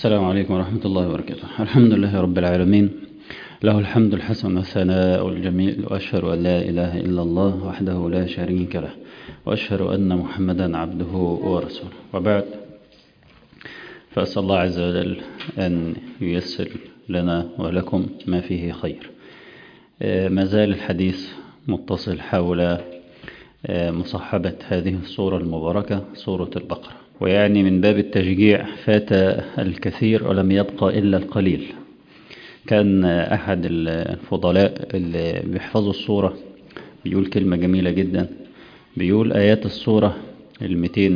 السلام عليكم ورحمة الله وبركاته الحمد لله رب العالمين له الحمد الحسن والثناء الجميل وأشهد أن لا إله إلا الله وحده لا شريك له وأشهد أن محمدا عبده ورسوله وبعد فأسأل الله عز وجل أن ييسر لنا ولكم ما فيه خير ما زال الحديث متصل حول مصاحبة هذه الصورة المباركة صورة البقرة ويعني من باب التشجيع فات الكثير ولم يبقى إلا القليل كان أحد الفضلاء اللي بيحفظوا الصورة بيقول كلمة جميلة جدا بيقول آيات الصورة ال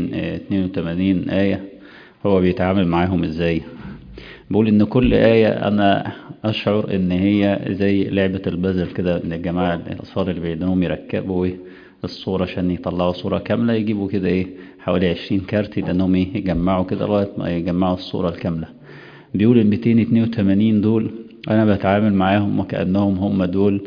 282 آية هو بيتعامل معاهم إزاي بقول إن كل آية أنا أشعر إن هي زي لعبة البازل كده إن الجماعة الأطفال اللي بيدنهم يركبوا إيه الصورة عشان يطلعوا صورة كاملة يجيبوا كده إيه حوالي 20 كارت لأنهم إيه يجمعوا كده لغاية ما يجمعوا الصورة الكاملة بيقول ال 282 دول أنا بتعامل معاهم وكأنهم هم دول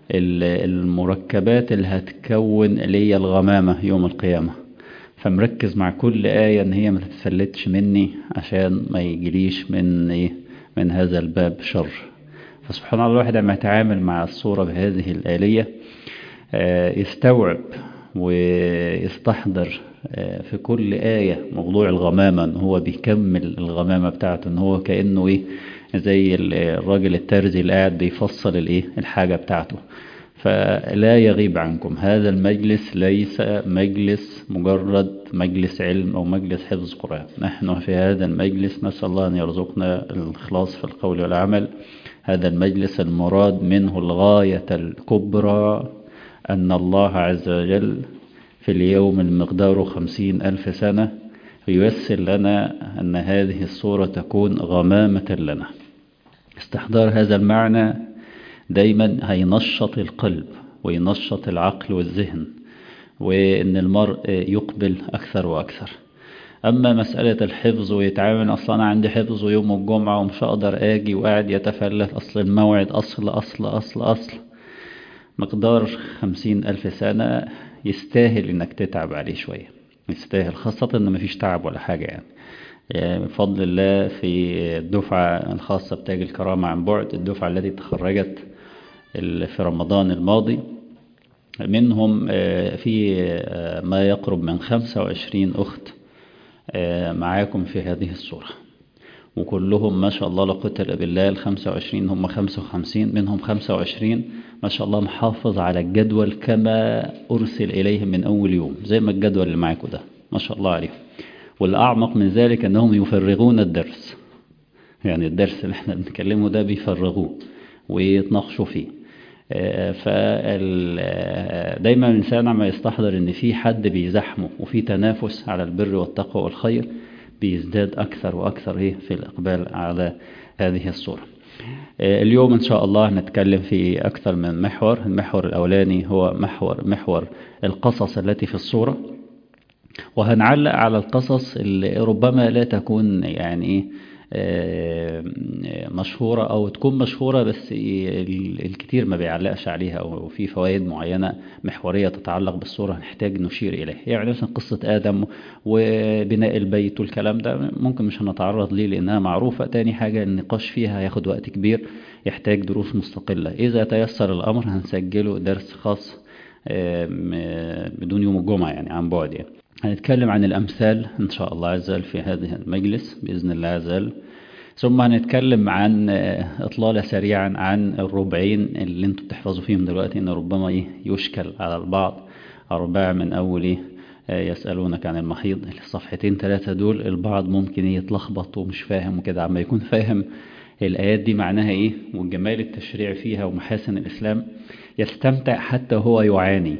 المركبات اللي هتكون ليا الغمامة يوم القيامة فمركز مع كل آية إن هي ما تتفلتش مني عشان ما يجيليش من إيه من هذا الباب شر فسبحان الله الواحد لما يتعامل مع الصورة بهذه الآلية يستوعب ويستحضر في كل آية موضوع الغمامة إن هو بيكمل الغمامة بتاعته إن هو كأنه إيه زي الراجل الترزي اللي قاعد بيفصل الإيه الحاجة بتاعته فلا يغيب عنكم هذا المجلس ليس مجلس مجرد مجلس علم أو مجلس حفظ قرآن نحن في هذا المجلس نسأل الله أن يرزقنا الإخلاص في القول والعمل هذا المجلس المراد منه الغاية الكبرى أن الله عز وجل في اليوم المقدار خمسين ألف سنة ييسر لنا أن هذه الصورة تكون غمامة لنا استحضار هذا المعنى دايما هينشط القلب وينشط العقل والذهن وأن المرء يقبل أكثر وأكثر أما مسألة الحفظ ويتعامل أصلا أنا عندي حفظ يوم الجمعة ومش هقدر آجي وقاعد يتفلت أصل الموعد أصل أصل أصل أصل مقدار خمسين ألف سنة يستاهل إنك تتعب عليه شوية يستاهل خاصة إن مفيش تعب ولا حاجة يعني بفضل الله في الدفعة الخاصة بتاج الكرامة عن بعد الدفعة التي تخرجت في رمضان الماضي منهم في ما يقرب من 25 أخت معاكم في هذه الصورة وكلهم ما شاء الله لا قوه الا بالله ال 25 هم 55 منهم 25 ما شاء الله محافظ على الجدول كما أرسل إليهم من أول يوم زي ما الجدول اللي معاكم ده ما شاء الله عليهم والأعمق من ذلك أنهم يفرغون الدرس يعني الدرس اللي احنا بنتكلمه ده بيفرغوه ويتناقشوا فيه دايما الإنسان عما يستحضر أن في حد بيزحمه وفي تنافس على البر والتقوى والخير بيزداد أكثر وأكثر إيه في الإقبال على هذه الصورة اليوم إن شاء الله نتكلم في أكثر من محور المحور الأولاني هو محور محور القصص التي في الصورة وهنعلق على القصص اللي ربما لا تكون يعني مشهورة أو تكون مشهورة بس الكثير ما بيعلقش عليها أو في فوائد معينة محورية تتعلق بالصورة نحتاج نشير إليها يعني مثلا قصة آدم وبناء البيت والكلام ده ممكن مش هنتعرض ليه لأنها معروفة تاني حاجة النقاش فيها ياخد وقت كبير يحتاج دروس مستقلة إذا تيسر الأمر هنسجله درس خاص بدون يوم الجمعة يعني عن بعد يعني هنتكلم عن الأمثال إن شاء الله عز وجل في هذه المجلس بإذن الله عز وجل ثم هنتكلم عن إطلالة سريعا عن الربعين اللي انتوا بتحفظوا فيهم دلوقتي إن ربما إيه يشكل على البعض أربعة من أول إيه يسألونك عن المحيض الصفحتين ثلاثة دول البعض ممكن يتلخبط ومش فاهم وكده عما يكون فاهم الآيات دي معناها إيه والجمال التشريع فيها ومحاسن الإسلام يستمتع حتى هو يعاني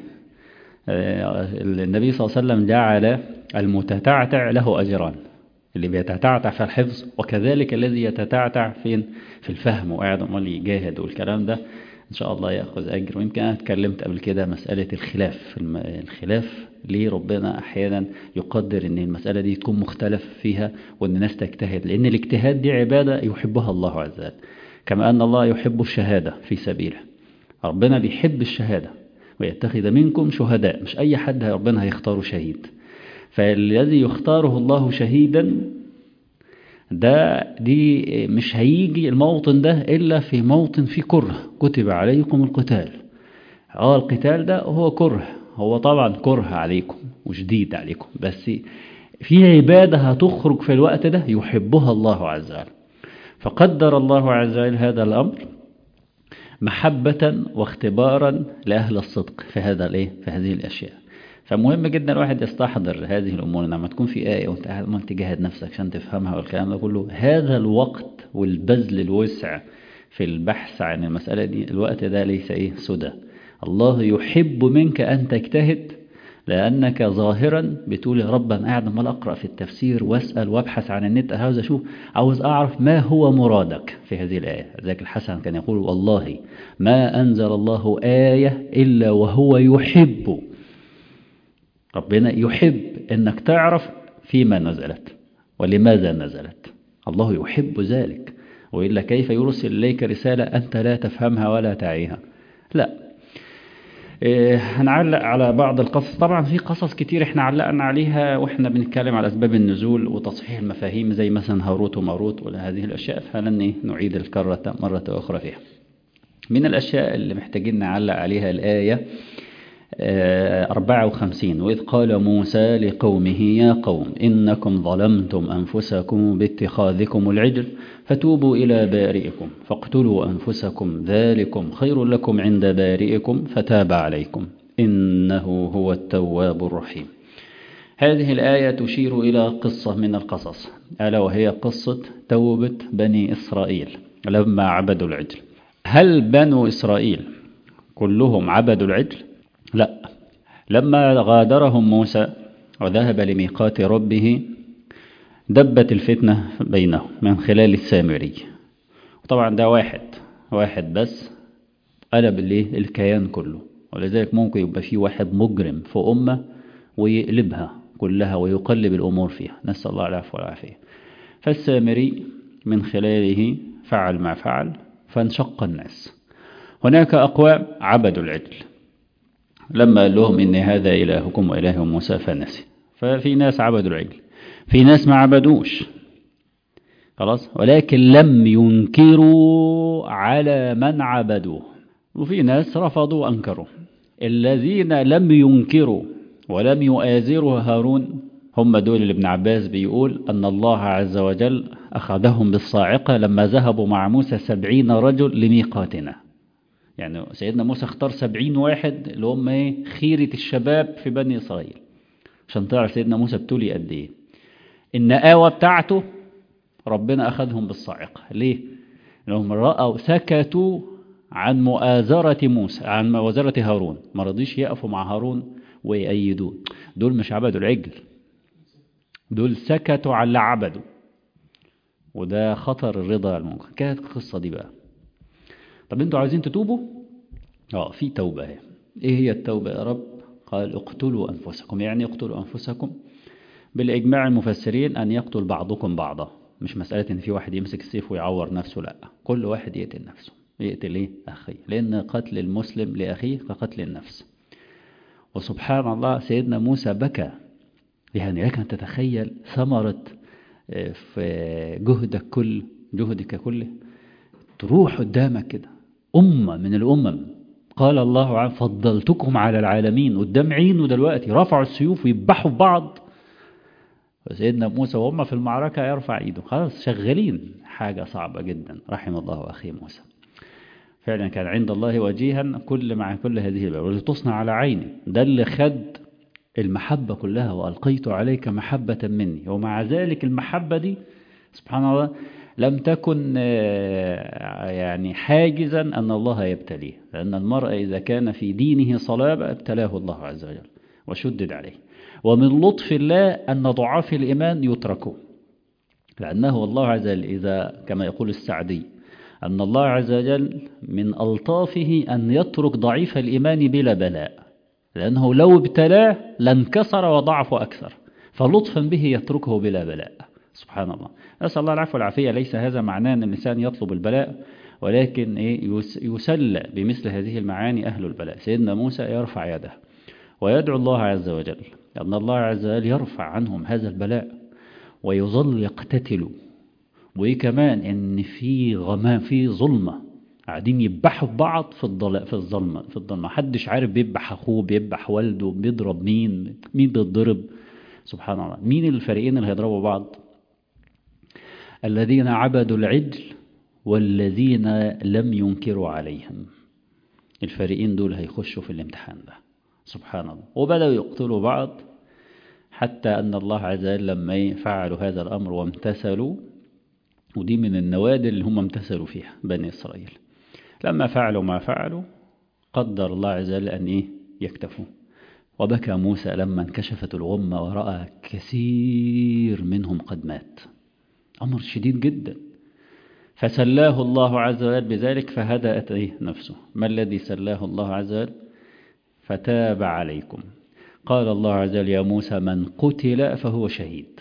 النبي صلى الله عليه وسلم جعل المتتعتع له أجران اللي بيتتعتع في الحفظ وكذلك الذي يتتعتع فين في الفهم وقاعد امال يجاهد والكلام ده ان شاء الله ياخذ اجر ويمكن انا اتكلمت قبل كده مساله الخلاف الخلاف ليه ربنا احيانا يقدر ان المساله دي تكون مختلف فيها وان الناس تجتهد لان الاجتهاد دي عباده يحبها الله عز وجل كما ان الله يحب الشهاده في سبيله ربنا بيحب الشهاده ويتخذ منكم شهداء مش اي حد ربنا هيختاره شهيد فالذي يختاره الله شهيدا ده دي مش هيجي الموطن ده إلا في موطن فيه كره كتب عليكم القتال اه القتال ده هو كره هو طبعا كره عليكم وشديد عليكم بس في عبادة هتخرج في الوقت ده يحبها الله عز وجل فقدر الله عز وجل هذا الأمر محبة واختبارا لأهل الصدق في هذا الايه في هذه الأشياء فمهم جدا الواحد يستحضر هذه الأمور لما تكون في آية وانت عمال تجاهد نفسك عشان تفهمها والكلام ده كله هذا الوقت والبذل الوسع في البحث عن المسألة دي الوقت ده ليس ايه سدى الله يحب منك أن تجتهد لأنك ظاهرا بتقول يا رب أنا قاعد عمال أقرأ في التفسير وأسأل وأبحث عن النت عاوز أشوف عاوز أعرف ما هو مرادك في هذه الآية ذاك الحسن كان يقول والله ما أنزل الله آية إلا وهو يحب ربنا يحب أنك تعرف فيما نزلت ولماذا نزلت الله يحب ذلك وإلا كيف يرسل إليك رسالة أنت لا تفهمها ولا تعيها لا إيه هنعلق على بعض القصص طبعا في قصص كتير احنا علقنا عليها واحنا بنتكلم على أسباب النزول وتصحيح المفاهيم زي مثلا هاروت وماروت ولا هذه الأشياء فلن نعيد الكرة مرة أخرى فيها من الأشياء اللي محتاجين نعلق عليها الآية 54 وإذ قال موسى لقومه يا قوم إنكم ظلمتم أنفسكم باتخاذكم العجل فتوبوا إلى بارئكم فاقتلوا أنفسكم ذلكم خير لكم عند بارئكم فتاب عليكم إنه هو التواب الرحيم هذه الآية تشير إلى قصة من القصص ألا وهي قصة توبة بني إسرائيل لما عبدوا العجل هل بنو إسرائيل كلهم عبدوا العجل؟ لا لما غادرهم موسى وذهب لميقات ربه دبت الفتنة بينهم من خلال السامري طبعا ده واحد واحد بس قلب الايه الكيان كله ولذلك ممكن يبقى في واحد مجرم في أمة ويقلبها كلها ويقلب الأمور فيها نسأل الله العفو والعافية فالسامري من خلاله فعل ما فعل فانشق الناس هناك أقوام عبدوا العجل لما قال لهم إن هذا إلهكم وإله موسى فنسي ففي ناس عبدوا العجل في ناس ما عبدوش خلاص ولكن لم ينكروا على من عبدوه وفي ناس رفضوا وأنكروا الذين لم ينكروا ولم يؤازروا هارون هم دول اللي ابن عباس بيقول أن الله عز وجل أخذهم بالصاعقة لما ذهبوا مع موسى سبعين رجل لميقاتنا يعني سيدنا موسى اختار سبعين واحد اللي هم ايه خيرة الشباب في بني إسرائيل عشان تعرف سيدنا موسى ابتلي قد ايه النقاوة بتاعته ربنا أخذهم بالصاعقة ليه؟ لهم رأوا سكتوا عن مؤازرة موسى عن مؤازرة هارون ما رضيش يقفوا مع هارون ويأيدوه دول مش عبدوا العجل دول سكتوا على اللي عبدوا وده خطر الرضا الممكن كانت القصة دي بقى طب انتوا عايزين تتوبوا اه في توبة اهي ايه هي التوبة يا رب قال اقتلوا أنفسكم يعني اقتلوا أنفسكم بالإجماع المفسرين أن يقتل بعضكم بعضا مش مسألة إن في واحد يمسك السيف ويعور نفسه لا كل واحد يقتل نفسه يقتل إيه أخيه لأن قتل المسلم لأخيه كقتل النفس وسبحان الله سيدنا موسى بكى يعني لك أن تتخيل ثمرة في جهدك كل جهدك كله تروح قدامك كده أمة من الأمم قال الله عنه فضلتكم على العالمين قدام عينه دلوقتي رفعوا السيوف ويذبحوا في بعض سيدنا موسى وهم في المعركة يرفع ايده خلاص شغالين حاجة صعبة جدا رحم الله أخي موسى فعلا كان عند الله وجيها كل مع كل هذه الباب واللي تصنع على عيني ده اللي خد المحبة كلها وألقيت عليك محبة مني ومع ذلك المحبة دي سبحان الله لم تكن يعني حاجزا أن الله يبتليه لأن المرء إذا كان في دينه صلابة ابتلاه الله عز وجل وشدد عليه ومن لطف الله أن ضعاف الإيمان يتركوا لأنه الله عز وجل إذا كما يقول السعدي أن الله عز وجل من ألطافه أن يترك ضعيف الإيمان بلا بلاء لأنه لو ابتلاه لانكسر وضعف أكثر فلطفا به يتركه بلا بلاء سبحان الله نسأل الله العفو والعافية ليس هذا معناه أن الإنسان يطلب البلاء ولكن يسلى بمثل هذه المعاني أهل البلاء سيدنا موسى يرفع يده ويدعو الله عز وجل أن الله عز وجل يرفع عنهم هذا البلاء ويظل يقتتلوا وايه كمان ان في غمام في ظلمه قاعدين يذبحوا في بعض في الضل... في الظلمه في الظلمه محدش عارف بيذبح اخوه بيذبح والده بيضرب مين مين بيتضرب سبحان الله مين الفريقين اللي هيضربوا بعض الذين عبدوا العجل والذين لم ينكروا عليهم الفريقين دول هيخشوا في الامتحان ده سبحان الله وبدأوا يقتلوا بعض حتى أن الله عز وجل لما فعلوا هذا الأمر وامتثلوا ودي من النوادر اللي هم امتثلوا فيها بني إسرائيل لما فعلوا ما فعلوا قدر الله عز وجل أن إيه يكتفوا وبكى موسى لما انكشفت الغمة ورأى كثير منهم قد مات أمر شديد جدا فسلاه الله عز وجل بذلك فهدأت إيه نفسه ما الذي سلاه الله عز وجل فتاب عليكم قال الله عز وجل يا موسى من قتل فهو شهيد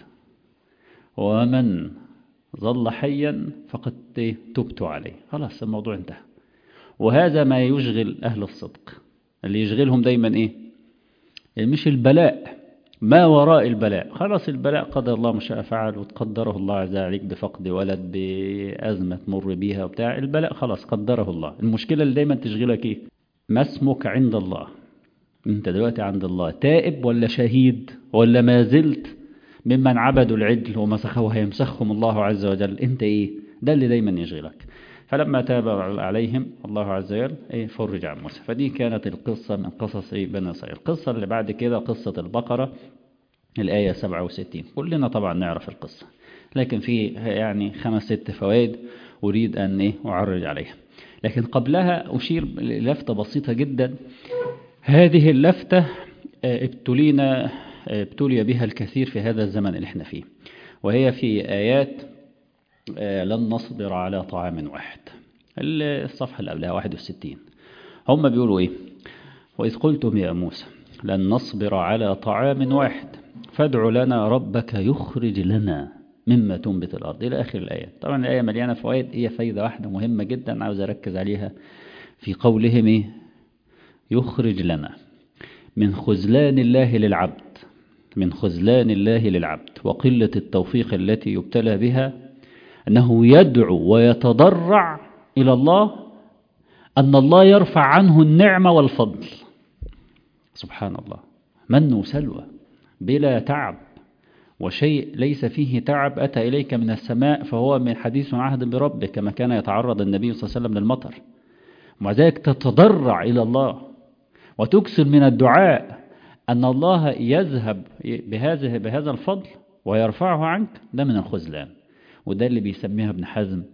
ومن ظل حيا فقد تبت عليه خلاص الموضوع انتهى وهذا ما يشغل أهل الصدق اللي يشغلهم دايما إيه مش البلاء ما وراء البلاء خلاص البلاء قدر الله ما شاء فعل وتقدره الله عز وجل عليك بفقد ولد بأزمة تمر بيها وبتاع البلاء خلاص قدره الله المشكلة اللي دايما تشغلك إيه ما اسمك عند الله انت دلوقتي عند الله تائب ولا شهيد ولا ما زلت ممن عبدوا العجل ومسخه هيمسخهم الله عز وجل انت ايه ده اللي دايما يشغلك فلما تاب عليهم الله عز وجل ايه فرج عن موسى فدي كانت القصة من قصص ايه بني اسرائيل القصة اللي بعد كده قصة البقرة الآية 67 كلنا طبعا نعرف القصة لكن في يعني خمس ست فوائد أريد أن ايه أعرج عليها لكن قبلها أشير لفتة بسيطة جدا هذه اللفتة ابتلينا ابتلي بها الكثير في هذا الزمن اللي احنا فيه وهي في آيات لن نصبر على طعام واحد الصفحة اللي قبلها 61 هم بيقولوا ايه وإذ قلتم يا موسى لن نصبر على طعام واحد فادع لنا ربك يخرج لنا مما تنبت الأرض إلى آخر الآية طبعا الآية مليانة فوائد هي فايدة واحدة مهمة جدا عاوز أركز عليها في قولهم إيه يخرج لنا من خذلان الله للعبد من خذلان الله للعبد وقلة التوفيق التي يبتلى بها أنه يدعو ويتضرع إلى الله أن الله يرفع عنه النعمة والفضل سبحان الله من وسلوى بلا تعب وشيء ليس فيه تعب أتى إليك من السماء فهو من حديث عهد بربك كما كان يتعرض النبي صلى الله عليه وسلم للمطر ومع ذلك تتضرع إلى الله وتكسر من الدعاء أن الله يذهب بهذا بهذا الفضل ويرفعه عنك ده من الخذلان وده اللي بيسميها ابن حزم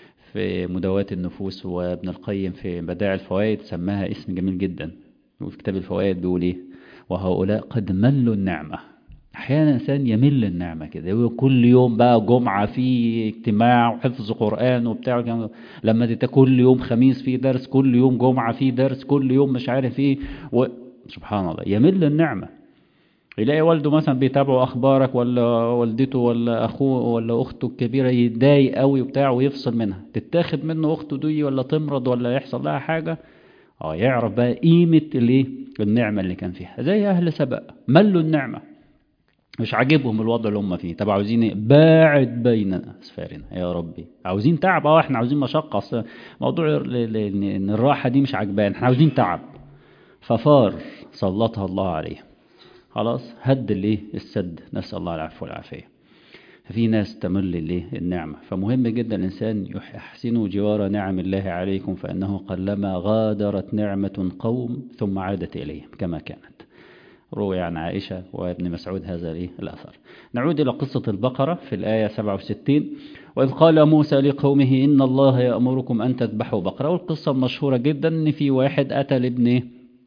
في مدوات النفوس وابن القيم في بدائع الفوائد سماها اسم جميل جدا وفي كتاب الفوائد بيقول ايه وهؤلاء قد ملوا النعمة احيانا انسان يمل النعمة كده كل يوم بقى جمعة في اجتماع وحفظ قرآن وبتاع لما تبقى كل يوم خميس في درس كل يوم جمعة في درس كل يوم مش عارف ايه و... سبحان الله يمل النعمة يلاقي والده مثلا بيتابعوا اخبارك ولا والدته ولا اخوه ولا اخته الكبيره يتضايق قوي وبتاع ويفصل منها تتاخد منه اخته دي ولا تمرض ولا يحصل لها حاجه اه يعرف بقى قيمه الايه النعمه اللي كان فيها زي اهل سبق ملوا النعمه مش عاجبهم الوضع اللي هم فيه طب عاوزين ايه باعد بين اسفارنا يا ربي عاوزين تعب اه احنا عاوزين مشقه اصل موضوع ان الراحه دي مش عاجبان احنا عاوزين تعب ففار سلطها الله عليه خلاص هد الايه السد نسال الله العفو والعافيه ففي ناس تمل الايه النعمه فمهم جدا الانسان يحسن جوار نعم الله عليكم فانه قلما غادرت نعمه قوم ثم عادت اليهم كما كانت روي عن عائشة وابن مسعود هذا الايه الأثر نعود إلى قصة البقرة في الآية 67 وإذ قال موسى لقومه إن الله يأمركم أن تذبحوا بقرة والقصة المشهورة جدا إن في واحد أتى لابن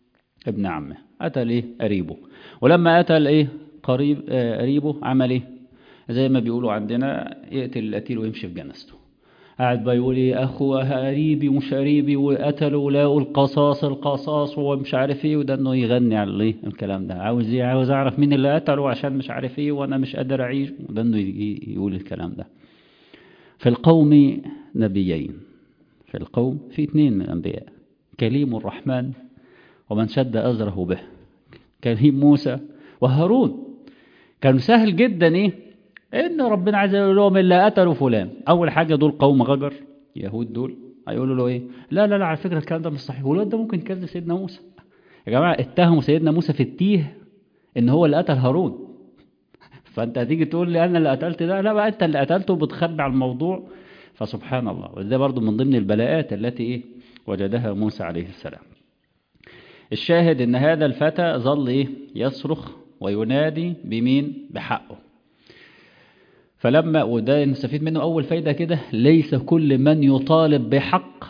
ابن عمه أتى ليه قريبه ولما أتى لإيه قريب آه قريبه عمل إيه زي ما بيقولوا عندنا يقتل القتيل ويمشي في جنازته قاعد بقى يقول ايه اخو قريبي ومش قريبي وقتلوا لاقوا القصاص القصاص ومش عارف ايه وده انه يغني على الايه الكلام ده عاوز ايه عاوز اعرف مين اللي قتله عشان مش عارف ايه وانا مش قادر اعيش وده انه يقول الكلام ده في القوم نبيين في القوم في اثنين من الانبياء كليم الرحمن ومن شد ازره به كليم موسى وهارون كان سهل جدا ايه ان ربنا عايز يقول لهم اللي قتلوا فلان اول حاجه دول قوم غجر يهود دول هيقولوا له ايه لا لا لا على فكره الكلام ده مش صحيح والواد ده ممكن يكذب سيدنا موسى يا جماعه اتهموا سيدنا موسى في التيه ان هو اللي قتل هارون فانت هتيجي تقول لي انا اللي قتلت ده لا بقى انت اللي قتلته وبتخبي على الموضوع فسبحان الله وده برضو من ضمن البلاءات التي ايه وجدها موسى عليه السلام الشاهد ان هذا الفتى ظل ايه يصرخ وينادي بمين بحقه فلما وده نستفيد منه اول فايده كده ليس كل من يطالب بحق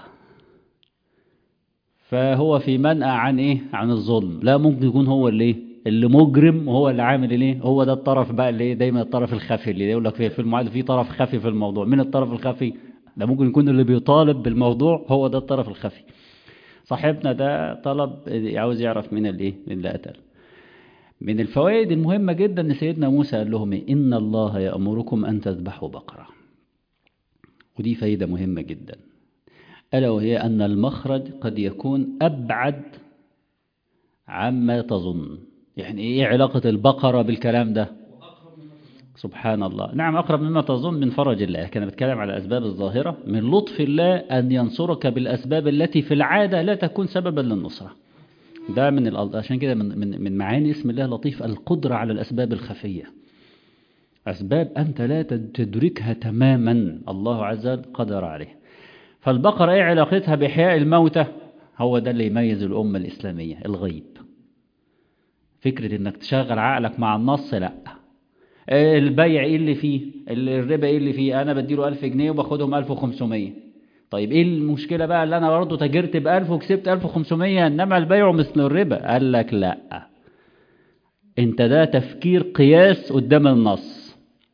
فهو في منأى عن ايه عن الظلم لا ممكن يكون هو اللي ايه اللي مجرم وهو اللي عامل ايه هو ده الطرف بقى اللي دايما الطرف الخفي اللي يقول لك في في المعادله في طرف خفي في الموضوع من الطرف الخفي ده ممكن يكون اللي بيطالب بالموضوع هو ده الطرف الخفي صاحبنا ده طلب عاوز يعرف مين اللي ايه اللي قتل من الفوائد المهمة جدا ان سيدنا موسى قال لهم إيه؟ إن الله يأمركم أن تذبحوا بقرة ودي فايدة مهمة جدا ألا وهي أن المخرج قد يكون أبعد عما تظن يعني إيه علاقة البقرة بالكلام ده سبحان الله نعم أقرب مما تظن من فرج الله كان بتكلم على الأسباب الظاهرة من لطف الله أن ينصرك بالأسباب التي في العادة لا تكون سببا للنصرة ده من الألض عشان كده من, من, من معاني اسم الله لطيف القدرة على الأسباب الخفية أسباب أنت لا تدركها تماما الله عز وجل قدر عليه فالبقرة إيه علاقتها بإحياء الموتى هو ده اللي يميز الأمة الإسلامية الغيب فكرة إنك تشغل عقلك مع النص لأ البيع إيه اللي فيه الربا إيه اللي فيه أنا بديله ألف جنيه وباخدهم ألف وخمسمية طيب ايه المشكلة بقى اللي انا برضه تاجرت ب 1000 وكسبت 1500 انما البيع مثل الربا قال لك لا انت ده تفكير قياس قدام النص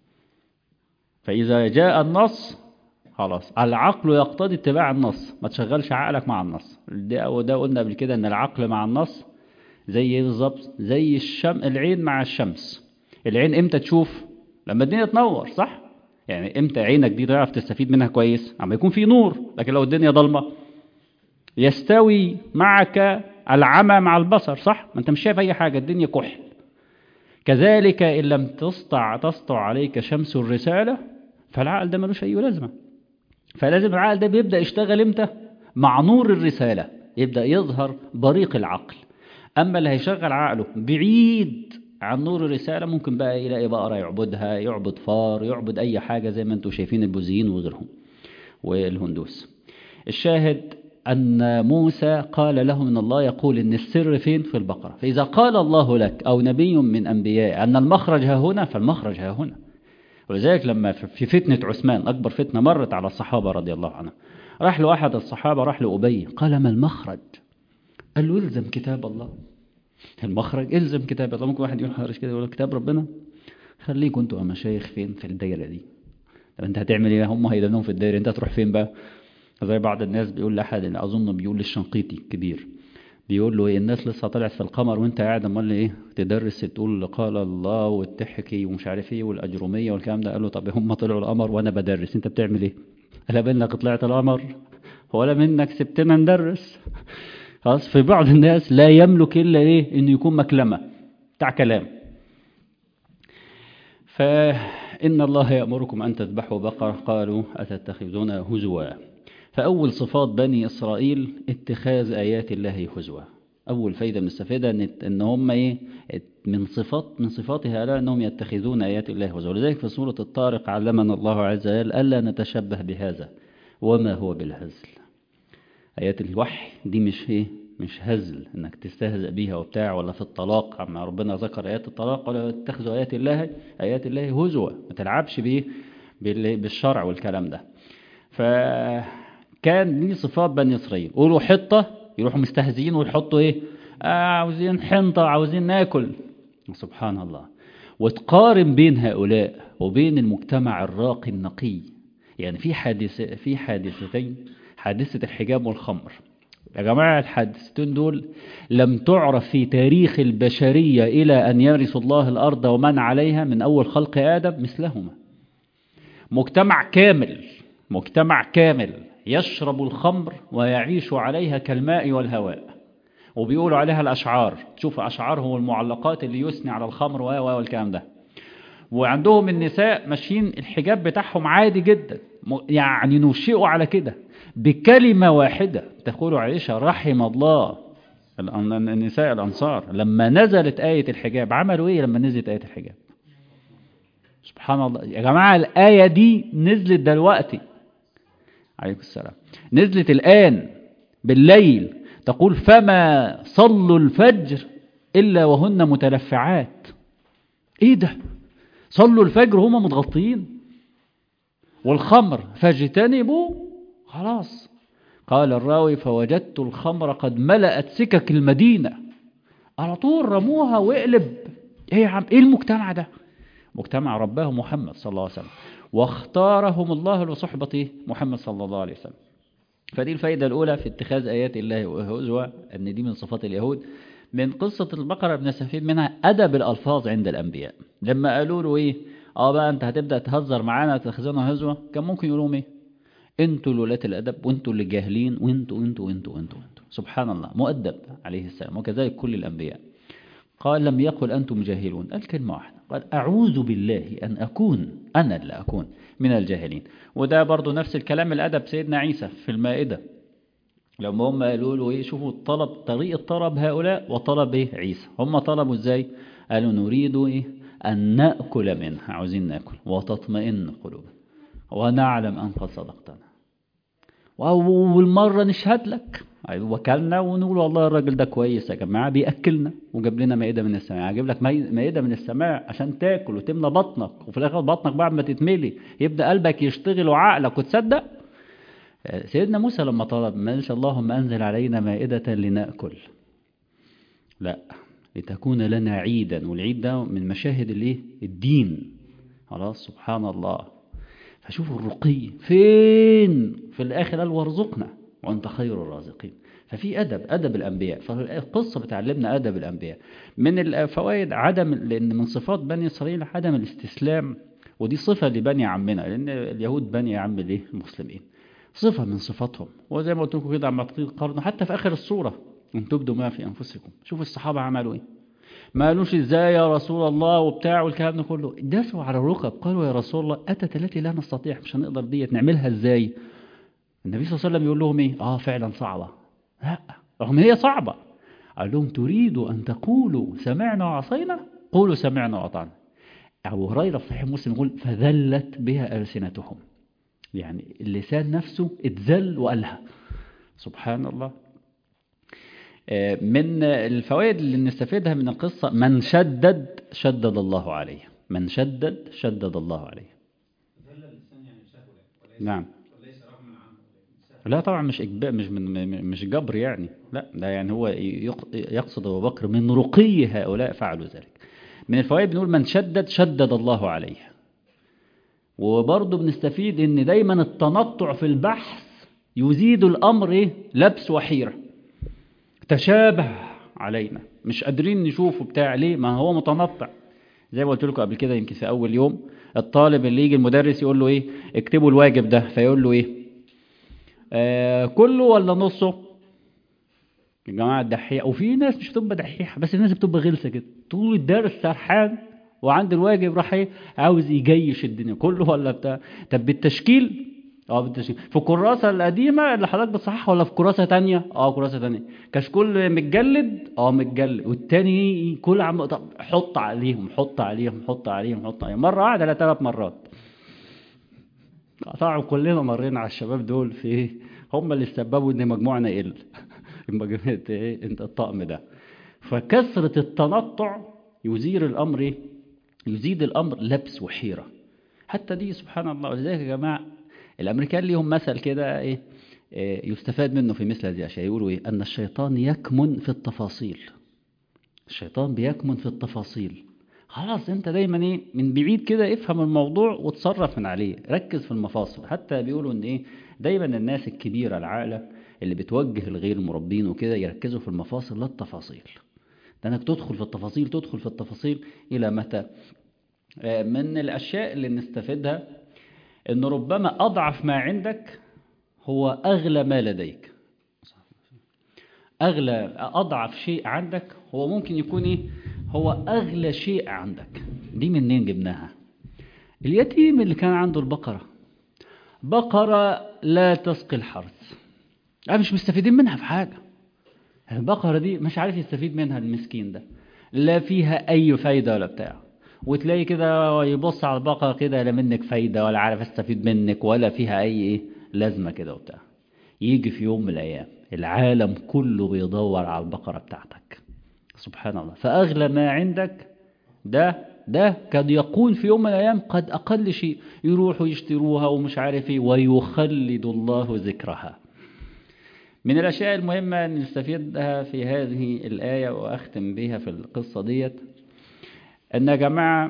فاذا جاء النص خلاص العقل يقتضي اتباع النص ما تشغلش عقلك مع النص ده وده قلنا قبل كده ان العقل مع النص زي ايه بالظبط زي الشم العين مع الشمس العين امتى تشوف لما الدنيا تنور صح يعني امتى عينك دي تعرف تستفيد منها كويس اما يكون في نور لكن لو الدنيا ضلمه يستوي معك العمى مع البصر صح ما انت مش شايف اي حاجه الدنيا كحل كذلك ان لم تسطع تسطع عليك شمس الرساله فالعقل ده ملوش اي لازمه فلازم العقل ده بيبدا يشتغل امتى مع نور الرساله يبدا يظهر بريق العقل اما اللي هيشغل عقله بعيد عن نور الرسالة ممكن بقى يلاقي بقرة يعبدها يعبد فار يعبد أي حاجة زي ما انتم شايفين البوذيين وغيرهم والهندوس الشاهد أن موسى قال له من الله يقول إن السر فين في البقرة فإذا قال الله لك أو نبي من أنبياء أن المخرج ها هنا فالمخرج ها هنا ولذلك لما في فتنة عثمان أكبر فتنة مرت على الصحابة رضي الله عنهم راح له أحد الصحابة راح لأبي قال ما المخرج قال له الزم كتاب الله المخرج الزم كتاب الله ممكن واحد يقول حضرتك كده يقول كتاب ربنا خليكم انتوا مشايخ فين في الدايره دي طب انت هتعمل ايه هم هيدنهم في الدايره انت هتروح فين بقى زي بعض الناس بيقول لاحد اظن بيقول للشنقيطي كبير بيقول له ايه الناس لسه طلعت في القمر وانت قاعد امال ايه تدرس تقول قال الله والتحكي ومش عارف ايه والاجروميه والكلام ده قال له طب هم طلعوا القمر وانا بدرس انت بتعمل ايه لا منك طلعت القمر ولا منك سبتنا ندرس خلاص في بعض الناس لا يملك إلا إيه إنه يكون مكلمة بتاع كلام فإن الله يأمركم أن تذبحوا بقرة قالوا أتتخذون هزوا فأول صفات بني إسرائيل اتخاذ آيات الله هزوا أول فايدة بنستفيدها إن إن هم إيه من صفات من صفات هؤلاء أنهم يتخذون آيات الله هزوا ولذلك في سورة الطارق علمنا الله عز وجل ألا نتشبه بهذا وما هو بالهزل آيات الوحي دي مش ايه مش هزل انك تستهزأ بيها وبتاع ولا في الطلاق اما ربنا ذكر آيات الطلاق ولا اتخذوا آيات الله آيات الله هزوا ما تلعبش بيه بالشرع والكلام ده فكان دي صفات بني إسرائيل قولوا حطة يروحوا مستهزئين ويحطوا ايه آه عاوزين حنطة عاوزين ناكل سبحان الله وتقارن بين هؤلاء وبين المجتمع الراقي النقي يعني في حادثة في حادثتين حادثة الحجاب والخمر يا جماعة الحادثتين دول لم تعرف في تاريخ البشرية إلى أن يرث الله الأرض ومن عليها من أول خلق آدم مثلهما مجتمع كامل مجتمع كامل يشرب الخمر ويعيش عليها كالماء والهواء وبيقولوا عليها الأشعار تشوف أشعارهم والمعلقات اللي يثني على الخمر والكلام ده وعندهم النساء ماشيين الحجاب بتاعهم عادي جدا يعني نشئوا على كده بكلمة واحدة تقول عائشة رحم الله النساء الأنصار لما نزلت آية الحجاب عملوا إيه لما نزلت آية الحجاب سبحان الله يا جماعة الآية دي نزلت دلوقتي عليكم السلام نزلت الآن بالليل تقول فما صلوا الفجر إلا وهن متلفعات إيه ده صلوا الفجر هما متغطيين والخمر فاجتنبوا خلاص قال الراوي فوجدت الخمر قد ملأت سكك المدينة على طول رموها واقلب ايه يا عم ايه المجتمع ده مجتمع رباه محمد صلى الله عليه وسلم واختارهم الله لصحبة محمد صلى الله عليه وسلم فدي الفايدة الأولى في اتخاذ آيات الله وهزوة أن دي من صفات اليهود من قصة البقرة بنستفيد منها أدب الألفاظ عند الأنبياء لما قالوا له إيه اه بقى انت هتبدأ تهزر معانا تاخذنا هزوة كان ممكن يقولوا ايه انتوا لولاة الأدب وانتوا اللي جاهلين وانتوا وانتوا وانتوا وانتوا وانتوا سبحان الله مؤدب عليه السلام وكذلك كل الأنبياء قال لم يقل أنتم جاهلون قال كلمة واحدة قال أعوذ بالله أن أكون أنا اللي أكون من الجاهلين وده برضو نفس الكلام الأدب سيدنا عيسى في المائدة لما هم قالوا له إيه شوفوا الطلب طريقة طلب هؤلاء وطلب إيه عيسى هم طلبوا إزاي قالوا نريد إيه أن نأكل منها عاوزين نأكل وتطمئن قلوبنا ونعلم أن قد صدقتنا وأول مرة نشهد لك وكلنا ونقول والله الراجل ده كويس يا جماعة بيأكلنا وجاب لنا مائدة من السماء هجيب لك مائدة من السماء عشان تاكل وتملى بطنك وفي الآخر بطنك بعد ما تتملي يبدأ قلبك يشتغل وعقلك وتصدق سيدنا موسى لما طلب ما شاء اللهم أنزل علينا مائدة لنأكل لا لتكون لنا عيدا والعيد ده من مشاهد الايه الدين خلاص سبحان الله فشوفوا الرقي فين في الآخر قال وارزقنا وأنت خير الرازقين ففي أدب أدب الأنبياء فالقصة بتعلمنا أدب الأنبياء من الفوائد عدم لأن من صفات بني إسرائيل عدم الاستسلام ودي صفة لبني عمنا لأن اليهود بني عم ليه المسلمين صفة من صفاتهم وزي ما قلت لكم كده عم قرن حتى في آخر الصورة ان تبدوا ما في أنفسكم شوفوا الصحابة عملوا إيه ما قالوش ازاي يا رسول الله وبتاع والكلام ده كله داسوا على الركب قالوا يا رسول الله أتت التي لا نستطيع مش هنقدر ديت نعملها ازاي النبي صلى الله عليه وسلم يقول لهم ايه اه فعلا صعبة لا رغم هي صعبة قال لهم تريدوا أن تقولوا سمعنا وعصينا قولوا سمعنا وأطعنا أبو هريرة في صحيح مسلم يقول فذلت بها ألسنتهم يعني اللسان نفسه اتذل وقالها سبحان الله من الفوائد اللي نستفيدها من القصة من شدد شدد الله عليه من شدد شدد الله عليه نعم لا طبعا مش إجباء مش من مش جبر يعني لا ده يعني هو يقصد أبو بكر من رقي هؤلاء فعلوا ذلك من الفوائد بنقول من شدد شدد الله عليه وبرضه بنستفيد ان دايما التنطع في البحث يزيد الأمر إيه؟ لبس وحيرة تشابه علينا مش قادرين نشوفه بتاع ليه ما هو متنطع زي ما قلت لكم قبل كده يمكن في أول يوم الطالب اللي يجي المدرس يقول له إيه اكتبوا الواجب ده فيقول له إيه آه كله ولا نصه يا جماعة الدحيح وفي ناس مش بتبقى دحيحة بس الناس بتبقى غلسة كده طول الدرس سرحان وعند الواجب راح ايه عاوز يجيش الدنيا كله ولا بتاع طب بالتشكيل اه بالتشكيل في الكراسة القديمة اللي حضرتك بتصححها ولا في كراسة تانية اه كراسة تانية كشكول متجلد اه متجلد والتاني كل عم طب حط عليهم حط عليهم حط عليهم حط عليهم مرة واحدة لا ثلاث مرات طبعا كلنا مرينا على الشباب دول في ايه هم اللي سببوا ان مجموعنا يقل مجموعة ايه انت الطقم ده فكثرة التنطع يزير الامر ايه يزيد الامر لبس وحيرة حتى دي سبحان الله ولذلك يا جماعة الامريكان ليهم مثل كده ايه, إيه يستفاد منه في مثل هذه الاشياء يقولوا ايه ان الشيطان يكمن في التفاصيل الشيطان بيكمن في التفاصيل خلاص انت دايما ايه من بعيد كده افهم الموضوع وتصرف من عليه ركز في المفاصل حتى بيقولوا ان ايه دايما الناس الكبيرة العاقلة اللي بتوجه الغير المربين وكده يركزوا في المفاصل لا التفاصيل ده انك تدخل في التفاصيل تدخل في التفاصيل الى متى من الاشياء اللي نستفيدها ان ربما اضعف ما عندك هو اغلى ما لديك اغلى اضعف شيء عندك هو ممكن يكون ايه هو اغلى شيء عندك دي منين جبناها اليتيم اللي كان عنده البقرة بقرة لا تسقي الحرث أنا مش مستفيدين منها في حاجة البقرة دي مش عارف يستفيد منها المسكين ده لا فيها أي فايدة ولا بتاع وتلاقي كده يبص على البقرة كده لا منك فايدة ولا عارف استفيد منك ولا فيها أي إيه لازمة كده وبتاع يجي في يوم من الأيام العالم كله بيدور على البقرة بتاعتك سبحان الله فأغلى ما عندك ده ده قد يكون في يوم من الأيام قد أقل شيء يروحوا يشتروها ومش عارف ايه ويخلد الله ذكرها من الأشياء المهمة أن نستفيدها في هذه الآية وأختم بها في القصة ديت أن يا جماعة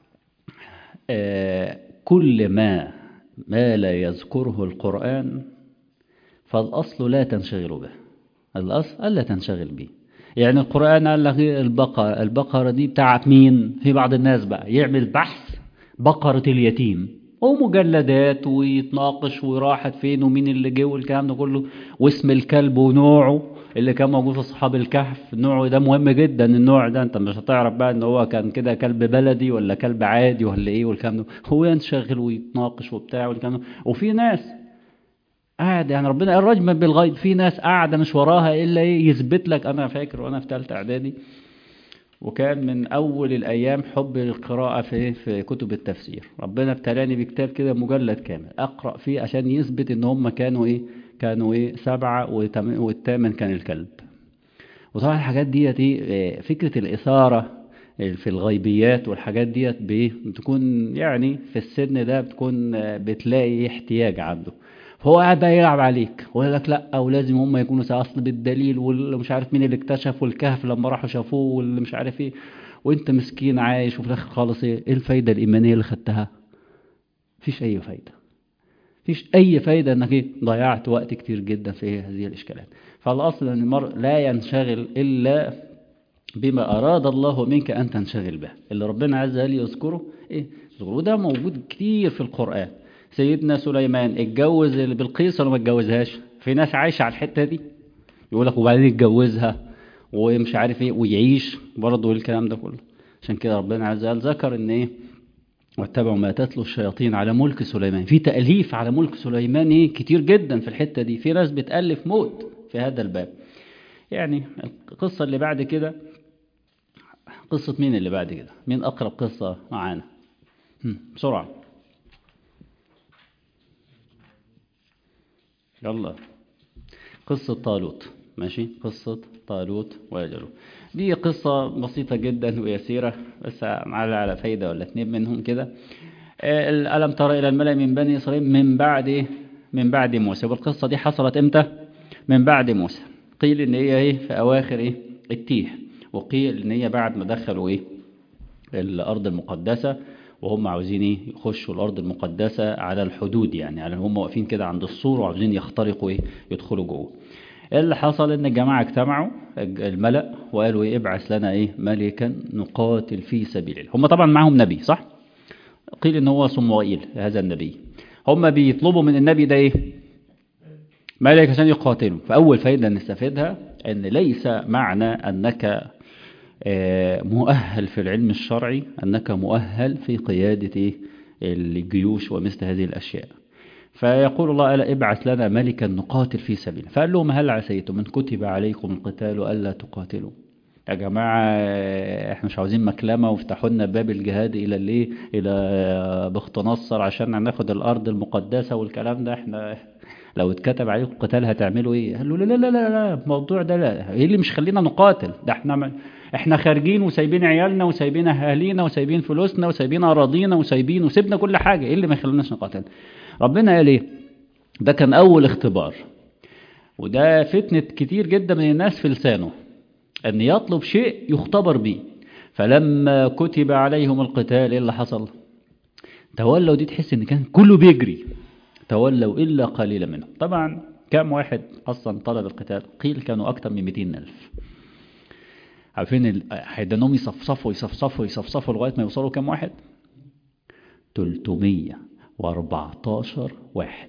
آه كل ما ما لا يذكره القرآن فالأصل لا تنشغل به الأصل ألا تنشغل به يعني القرآن قال لك البقرة البقرة دي بتاعت مين في بعض الناس بقى يعمل بحث بقرة اليتيم ومجلدات ويتناقش وراحت فين ومين اللي جه والكلام ده كله واسم الكلب ونوعه اللي كان موجود في اصحاب الكهف نوعه ده مهم جدا النوع ده انت مش هتعرف بقى ان هو كان كده كلب بلدي ولا كلب عادي ولا ايه والكلام ده هو ينشغل ويتناقش وبتاع والكلام ده وفي ناس قاعد يعني ربنا قال رجما بالغيب في ناس قاعده مش وراها الا ايه يثبت لك انا فاكر وانا في ثالثه اعدادي وكان من اول الايام حب القراءه في في كتب التفسير ربنا ابتلاني بكتاب كده مجلد كامل اقرا فيه عشان يثبت ان هم كانوا ايه كانوا ايه سبعه والثامن كان الكلب وطبعا الحاجات ديت ايه فكره الاثاره في الغيبيات والحاجات ديت بتكون يعني في السن ده بتكون بتلاقي احتياج عنده فهو قاعد بقى يلعب عليك ويقول لك لا ولازم هم يكونوا اصل بالدليل ومش عارف مين اللي اكتشف والكهف لما راحوا شافوه واللي مش عارف ايه وانت مسكين عايش وفي الاخر خالص ايه ايه الفايده الايمانيه اللي خدتها مفيش اي فايده مفيش اي فايده انك ايه ضيعت وقت كتير جدا في هذه الاشكالات فالاصل ان المرء لا ينشغل الا بما اراد الله منك ان تنشغل به اللي ربنا عز وجل يذكره ايه وده موجود كتير في القران سيدنا سليمان اتجوز بلقيس ولا ما اتجوزهاش في ناس عايشه على الحته دي يقول لك وبعدين يتجوزها ومش عارف ايه ويعيش برضه الكلام ده كله عشان كده ربنا عز وجل ذكر ان ايه واتبعوا ما تتلو الشياطين على ملك سليمان في تأليف على ملك سليمان ايه كتير جدا في الحته دي في ناس بتألف موت في هذا الباب يعني القصه اللي بعد كده قصه مين اللي بعد كده مين اقرب قصه معانا بسرعه يلا قصة طالوت ماشي قصة طالوت وجلوت دي قصة بسيطة جدا ويسيرة بس على على فايدة ولا اتنين منهم كده ألم ترى إلى الملأ من بني إسرائيل من بعد من بعد موسى والقصة دي حصلت إمتى؟ من بعد موسى قيل إن هي إيه في أواخر إيه التيه وقيل إن هي بعد ما دخلوا إيه الأرض المقدسة وهم عاوزين ايه يخشوا الارض المقدسه على الحدود يعني على هم واقفين كده عند السور وعاوزين يخترقوا ايه يدخلوا جوه اللي حصل ان الجماعه اجتمعوا الملأ وقالوا ايه ابعث لنا ايه ملكا نقاتل في سبيل الله هم طبعا معاهم نبي صح قيل ان هو صموئيل هذا النبي هم بيطلبوا من النبي ده ايه ملك عشان يقاتلوا فاول فايده نستفيدها ان ليس معنى انك مؤهل في العلم الشرعي أنك مؤهل في قيادة الجيوش ومثل هذه الأشياء فيقول الله ألا ابعث لنا ملكا نقاتل في سبيل فقال لهم هل عسيتم من كتب عليكم القتال ألا تقاتلوا يا جماعة احنا مش عاوزين مكلمة وافتحوا لنا باب الجهاد إلى الايه إلى بخت نصر عشان ناخد الأرض المقدسة والكلام ده احنا لو اتكتب عليكم القتال هتعملوا ايه؟ قالوا لا لا لا لا لا الموضوع ده لا ايه اللي مش خلينا نقاتل؟ ده احنا احنا خارجين وسايبين عيالنا وسايبين اهالينا وسايبين فلوسنا وسايبين اراضينا وسايبين وسيبنا كل حاجه ايه اللي ما يخليناش نقاتل؟ ربنا قال ايه؟ ده كان اول اختبار وده فتنه كتير جدا من الناس في لسانه ان يطلب شيء يختبر به فلما كتب عليهم القتال ايه اللي حصل؟ تولوا دي تحس ان كان كله بيجري تولوا إلا قليلا منهم طبعا كم واحد أصلا طلب القتال قيل كانوا أكثر من 200 ألف عارفين هيدانهم يصفصفوا يصفصفوا يصفصفوا لغاية ما يوصلوا كم واحد 314 واحد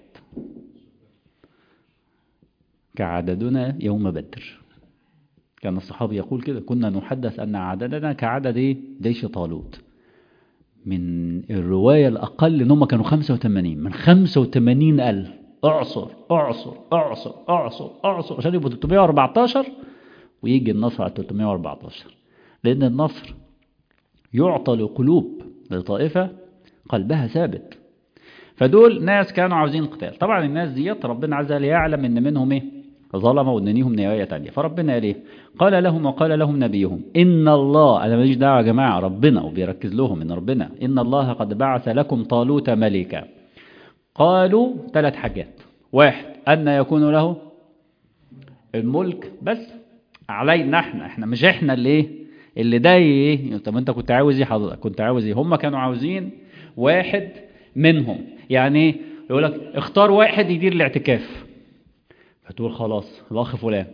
كعددنا يوم بدر كان الصحابي يقول كده كنا نحدث أن عددنا كعدد إيه؟ جيش طالوت من الرواية الأقل إن هم كانوا 85 من 85 ألف اعصر اعصر اعصر اعصر اعصر عشان يبقوا 314 ويجي النصر على 314 لأن النصر يعطى لقلوب لطائفة قلبها ثابت فدول ناس كانوا عاوزين القتال طبعا الناس ديت ربنا عز وجل يعلم ان منهم ايه ظلموا وان ليهم نوايا تانية فربنا قال ايه قال لهم وقال لهم نبيهم ان الله انا ماليش دعوه يا جماعه ربنا وبيركز لهم ان ربنا ان الله قد بعث لكم طالوت ملكا قالوا ثلاث حاجات واحد ان يكون له الملك بس علينا احنا احنا مش احنا اللي ايه اللي ده ايه طب انت كنت عاوز ايه حضرتك كنت عاوز ايه هم كانوا عاوزين واحد منهم يعني ايه يقول لك اختار واحد يدير الاعتكاف فتقول خلاص الاخ فلان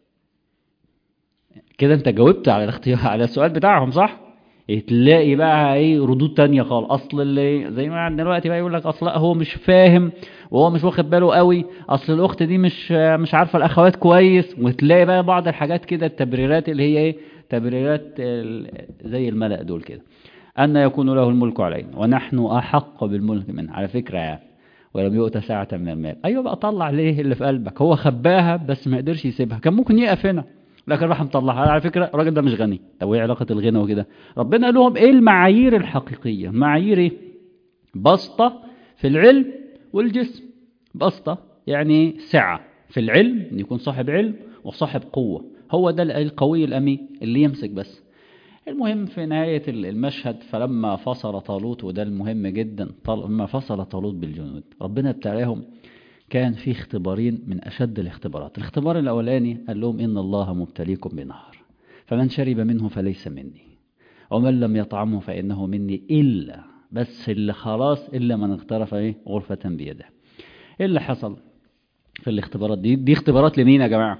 كده انت جاوبت على الاختيار على السؤال بتاعهم صح تلاقي بقى ايه ردود تانية خالص اصل اللي زي ما عندنا دلوقتي بقى يقول لك اصل هو مش فاهم وهو مش واخد باله قوي اصل الاخت دي مش مش عارفه الاخوات كويس وتلاقي بقى بعض الحاجات كده التبريرات اللي هي ايه تبريرات زي الملأ دول كده أن يكون له الملك علينا ونحن أحق بالملك منه على فكرة يعني ولم يؤت ساعة من المال أيوة بقى طلع ليه اللي في قلبك هو خباها بس ما قدرش يسيبها كان ممكن يقف هنا لكن راح مطلعها على فكرة الراجل ده مش غني طب ايه علاقة الغنى وكده ربنا قال لهم ايه المعايير الحقيقية معايير ايه بسطة في العلم والجسم بسطة يعني سعة في العلم ان يكون صاحب علم وصاحب قوة هو ده القوي الأمين اللي يمسك بس المهم في نهاية المشهد فلما فصل طالوت وده المهم جدا لما فصل طالوت بالجنود ربنا ابتلاهم كان في اختبارين من أشد الاختبارات الاختبار الأولاني قال لهم إن الله مبتليكم بنهر فمن شرب منه فليس مني ومن لم يطعمه فإنه مني إلا بس اللي خلاص إلا من اغترف إيه غرفة بيده إيه اللي حصل في الاختبارات دي دي اختبارات لمين يا جماعة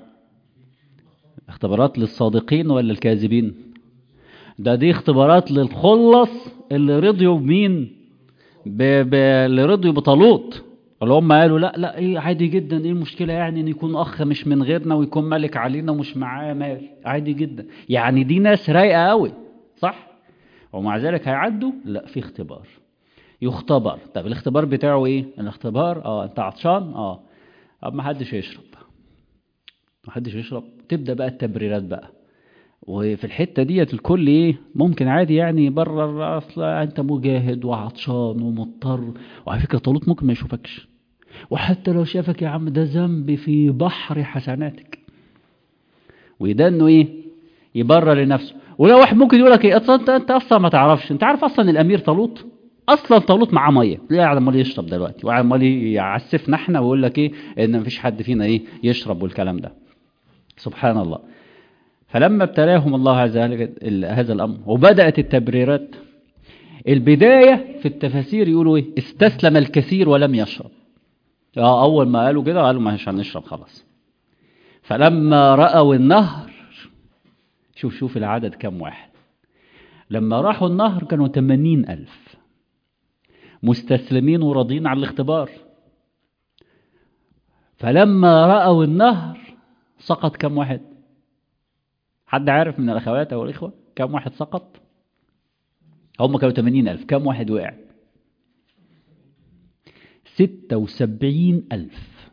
اختبارات للصادقين ولا الكاذبين ده دي اختبارات للخلص اللي رضيوا بمين ب... ب... اللي رضيوا بطالوت اللي هم قالوا لا لا ايه عادي جدا ايه المشكلة يعني ان يكون اخ مش من غيرنا ويكون ملك علينا ومش معاه مال عادي جدا يعني دي ناس رايقة قوي صح ومع ذلك هيعدوا لا في اختبار يختبر طب الاختبار بتاعه ايه الاختبار اه انت عطشان اه طب ما حدش يشرب ما حدش يشرب تبدا بقى التبريرات بقى وفي الحته ديت الكل ايه ممكن عادي يعني يبرر اصل انت مجاهد وعطشان ومضطر وعلى فكره طالوت ممكن ما يشوفكش وحتى لو شافك يا عم ده ذنب في بحر حسناتك وده انه ايه يبرر لنفسه ولو واحد ممكن يقول لك ايه اصلا انت انت اصلا ما تعرفش انت عارف اصلا الامير طالوت اصلا طالوت معاه ميه ليه قاعد عمال يشرب دلوقتي وقاعد عمال يعسفنا احنا ويقول لك ايه ان مفيش حد فينا ايه يشرب والكلام ده سبحان الله فلما ابتلاهم الله هذا الأمر وبدأت التبريرات البداية في التفاسير يقولوا ايه استسلم الكثير ولم يشرب أول ما قالوا كده قالوا مش هنشرب خلاص فلما رأوا النهر شوف شوف العدد كم واحد لما راحوا النهر كانوا 80 ألف مستسلمين وراضين على الاختبار فلما رأوا النهر سقط كم واحد حد عارف من الأخوات أو الإخوة كم واحد سقط هم كانوا 80 ألف كم واحد وقع 76 ألف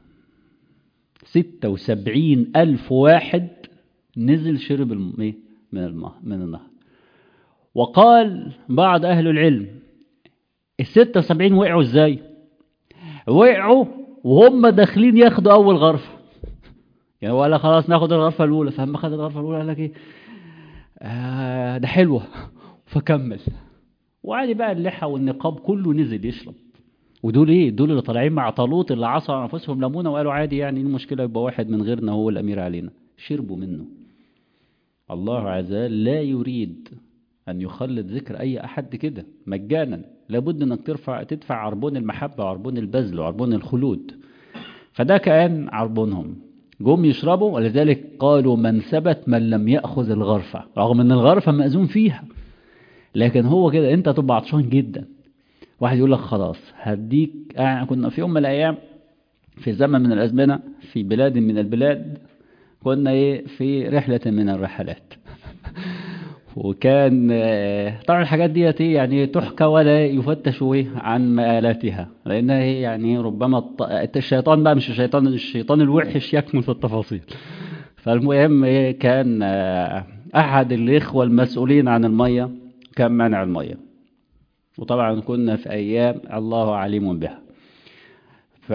76 ألف واحد نزل شرب من الماء من النهر وقال بعض أهل العلم ال 76 وقعوا ازاي وقعوا وهم داخلين ياخدوا أول غرفة يعني ولا خلاص ناخد الغرفة الأولى فهم خد الغرفة الأولى قال لك إيه آه ده حلوة فكمل وعادي بقى اللحى والنقاب كله نزل يشرب ودول ايه دول اللي طالعين مع طالوت اللي عصوا انفسهم ليمونه وقالوا عادي يعني ايه المشكله يبقى واحد من غيرنا هو الامير علينا شربوا منه الله عز وجل لا يريد ان يخلد ذكر اي احد كده مجانا لابد انك ترفع تدفع عربون المحبه وعربون البذل وعربون الخلود فده كان عربونهم جم يشربوا ولذلك قالوا من ثبت من لم ياخذ الغرفه رغم ان الغرفه مأذون فيها لكن هو كده انت تبقى عطشان جدا واحد يقول لك خلاص هديك يعني كنا في يوم من الايام في زمن من الازمنه في بلاد من البلاد كنا ايه في رحله من الرحلات وكان طبعا الحاجات ديت يعني تحكى ولا يفتش عن مآلاتها لأنها هي يعني ربما الشيطان بقى مش الشيطان الشيطان الوحش يكمن في التفاصيل فالمهم كان أحد الإخوة المسؤولين عن المية كان منع المية وطبعا كنا في أيام الله عليم بها ف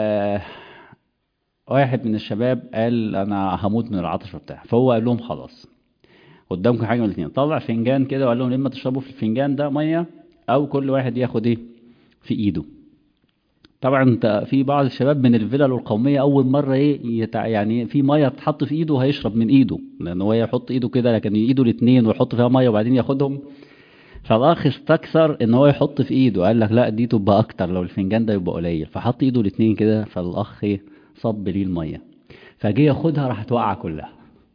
واحد من الشباب قال أنا هموت من العطش وبتاع فهو قال لهم خلاص قدامكم حاجة من الاثنين طلع فنجان كده وقال لهم اما تشربوا في الفنجان ده مية أو كل واحد ياخد إيه في إيده طبعا في بعض الشباب من الفلل القومية أول مرة إيه يتع... يعني في مية تحط في إيده هيشرب من إيده لأن هو يحط إيده كده لكن إيده الاثنين ويحط فيها مية وبعدين ياخدهم فالأخ استكثر إن هو يحط في إيده قال لك لا دي تبقى أكتر لو الفنجان ده يبقى قليل فحط إيده الاثنين كده فالأخ إيه صب ليه المية فجه ياخدها راح توقع كلها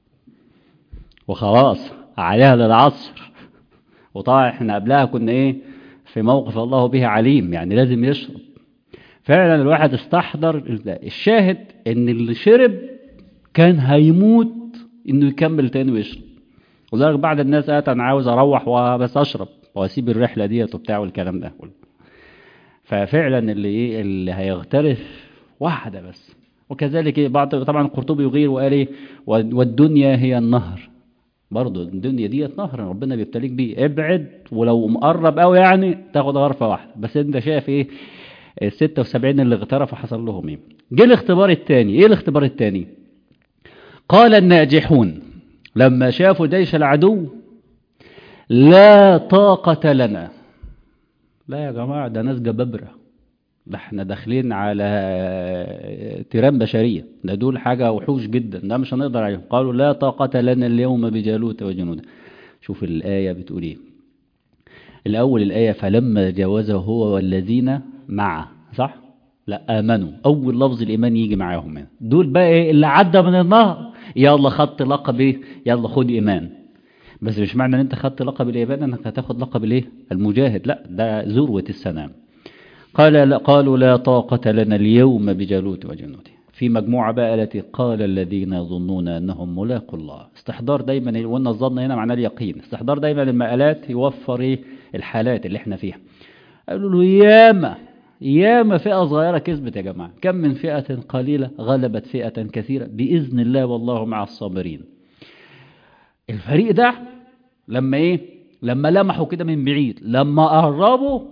وخلاص عليها للعصر وطبعا احنا قبلها كنا ايه في موقف الله به عليم يعني لازم يشرب فعلا الواحد استحضر الشاهد ان اللي شرب كان هيموت انه يكمل تاني ويشرب ولذلك بعد الناس قالت انا عاوز اروح وبس اشرب واسيب الرحله ديت وبتاع والكلام ده كله ففعلا اللي ايه اللي هيغترف واحده بس وكذلك إيه بعض طبعا القرطبي يغير وقال ايه والدنيا هي النهر برضه الدنيا ديت نهر ربنا بيبتليك بيه ابعد ولو مقرب قوي يعني تاخد غرفه واحده بس انت شايف ايه ال 76 اللي اغترفوا حصل لهم ايه جه الاختبار الثاني ايه الاختبار الثاني قال الناجحون لما شافوا جيش العدو لا طاقة لنا لا يا جماعة ده ناس جبابرة ده احنا داخلين على تيران بشرية ده دول حاجة وحوش جدا ده مش هنقدر عليهم قالوا لا طاقة لنا اليوم بجالوت وجنوده شوف الآية بتقول ايه الأول الآية فلما جاوزه هو والذين معه صح لا آمنوا أول لفظ الإيمان يجي معاهم هنا دول بقى ايه اللي عدى من النهر يلا خدت لقب ايه يلا خد إيمان بس مش معنى ان انت خدت لقب الإيمان انك هتاخد لقب الايه المجاهد لا ده ذروة السلام قال لا قالوا لا طاقة لنا اليوم بجالوت وجنوده في مجموعة بقى التي قال الذين يظنون أنهم ملاقوا الله استحضار دايما وأن الظن هنا معناه اليقين استحضار دايما المآلات يوفر إيه الحالات اللي احنا فيها قالوا له ياما ياما فئة صغيرة كسبت يا جماعة كم من فئة قليلة غلبت فئة كثيرة بإذن الله والله مع الصابرين الفريق ده لما ايه لما لمحوا كده من بعيد لما قربوا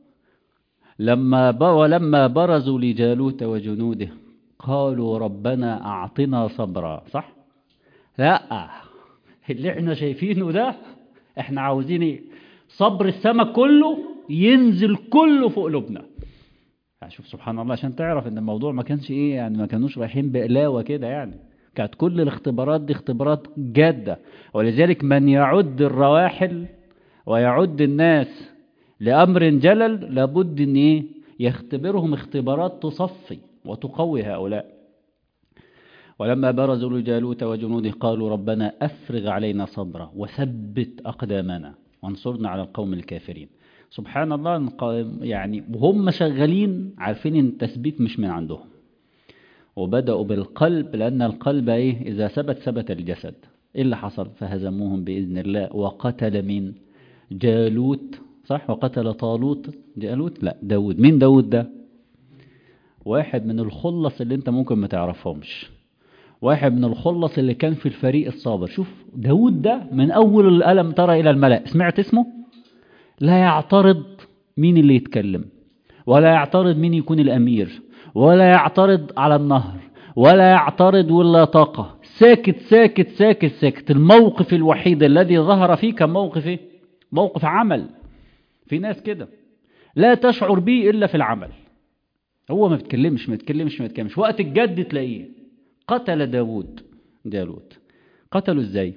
لما ولما برزوا لجالوت وجنوده قالوا ربنا أعطنا صبرا صح لا اللي احنا شايفينه ده احنا عاوزين ايه صبر السماء كله ينزل كله في قلوبنا شوف سبحان الله عشان تعرف ان الموضوع ما كانش ايه يعني ما كانوش رايحين بقلاوه كده يعني كانت كل الاختبارات دي اختبارات جاده ولذلك من يعد الرواحل ويعد الناس لأمر جلل لابد ان ايه يختبرهم اختبارات تصفي وتقوي هؤلاء ولما برزوا لجالوت وجنوده قالوا ربنا أفرغ علينا صبرا وثبت أقدامنا وانصرنا على القوم الكافرين سبحان الله يعني وهم شغالين عارفين ان التثبيت مش من عندهم وبدأوا بالقلب لأن القلب إيه إذا ثبت ثبت الجسد إيه اللي حصل فهزموهم بإذن الله وقتل من جالوت صح وقتل طالوت جالوت لا داود مين داود ده واحد من الخلص اللي انت ممكن ما تعرفهمش واحد من الخلص اللي كان في الفريق الصابر شوف داود ده من أول الألم ترى إلى الملأ سمعت اسمه لا يعترض مين اللي يتكلم ولا يعترض مين يكون الأمير ولا يعترض على النهر ولا يعترض ولا طاقة ساكت ساكت ساكت ساكت الموقف الوحيد الذي ظهر فيه كان موقف ايه موقف عمل في ناس كده لا تشعر به إلا في العمل هو ما بيتكلمش ما بيتكلمش ما بيتكلمش وقت الجد تلاقيه قتل داود جالوت قتلوا ازاي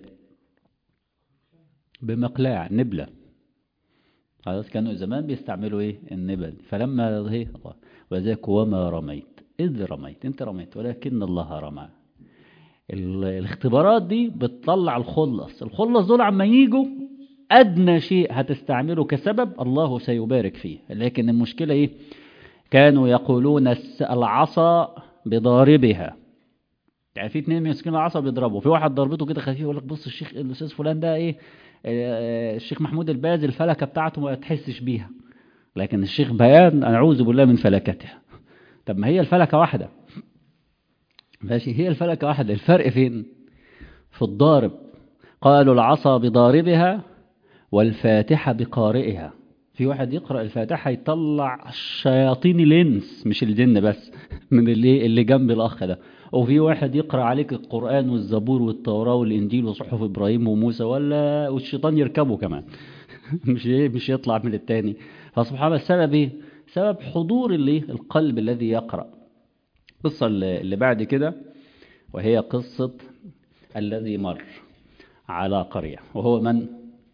بمقلاع نبلة خلاص كانوا زمان بيستعملوا ايه النبل فلما هي وذاك وما رميت إذ رميت انت رميت ولكن الله رمى الاختبارات دي بتطلع الخلص الخلص دول عما يجوا أدنى شيء هتستعمله كسبب الله سيبارك فيه لكن المشكلة إيه كانوا يقولون العصا بضاربها يعني في اتنين ماسكين العصا بيضربوا في واحد ضربته كده خفيف يقول لك بص الشيخ الاستاذ فلان ده ايه الشيخ محمود الباز الفلكة بتاعته ما تحسش بيها لكن الشيخ بيان أعوذ بالله من فلكتها طب ما هي الفلكة واحدة ماشي هي الفلكة واحدة الفرق فين في الضارب قالوا العصا بضاربها والفاتحة بقارئها في واحد يقرأ الفاتحة يطلع الشياطين الانس مش الجن بس من اللي اللي جنب الاخ ده وفي واحد يقرأ عليك القرآن والزبور والتوراة والإنجيل وصحف إبراهيم وموسى ولا والشيطان يركبه كمان مش ايه مش يطلع من التاني فسبحان الله السبب ايه سبب حضور اللي القلب الذي يقرأ القصة اللي بعد كده وهي قصة الذي مر على قرية وهو من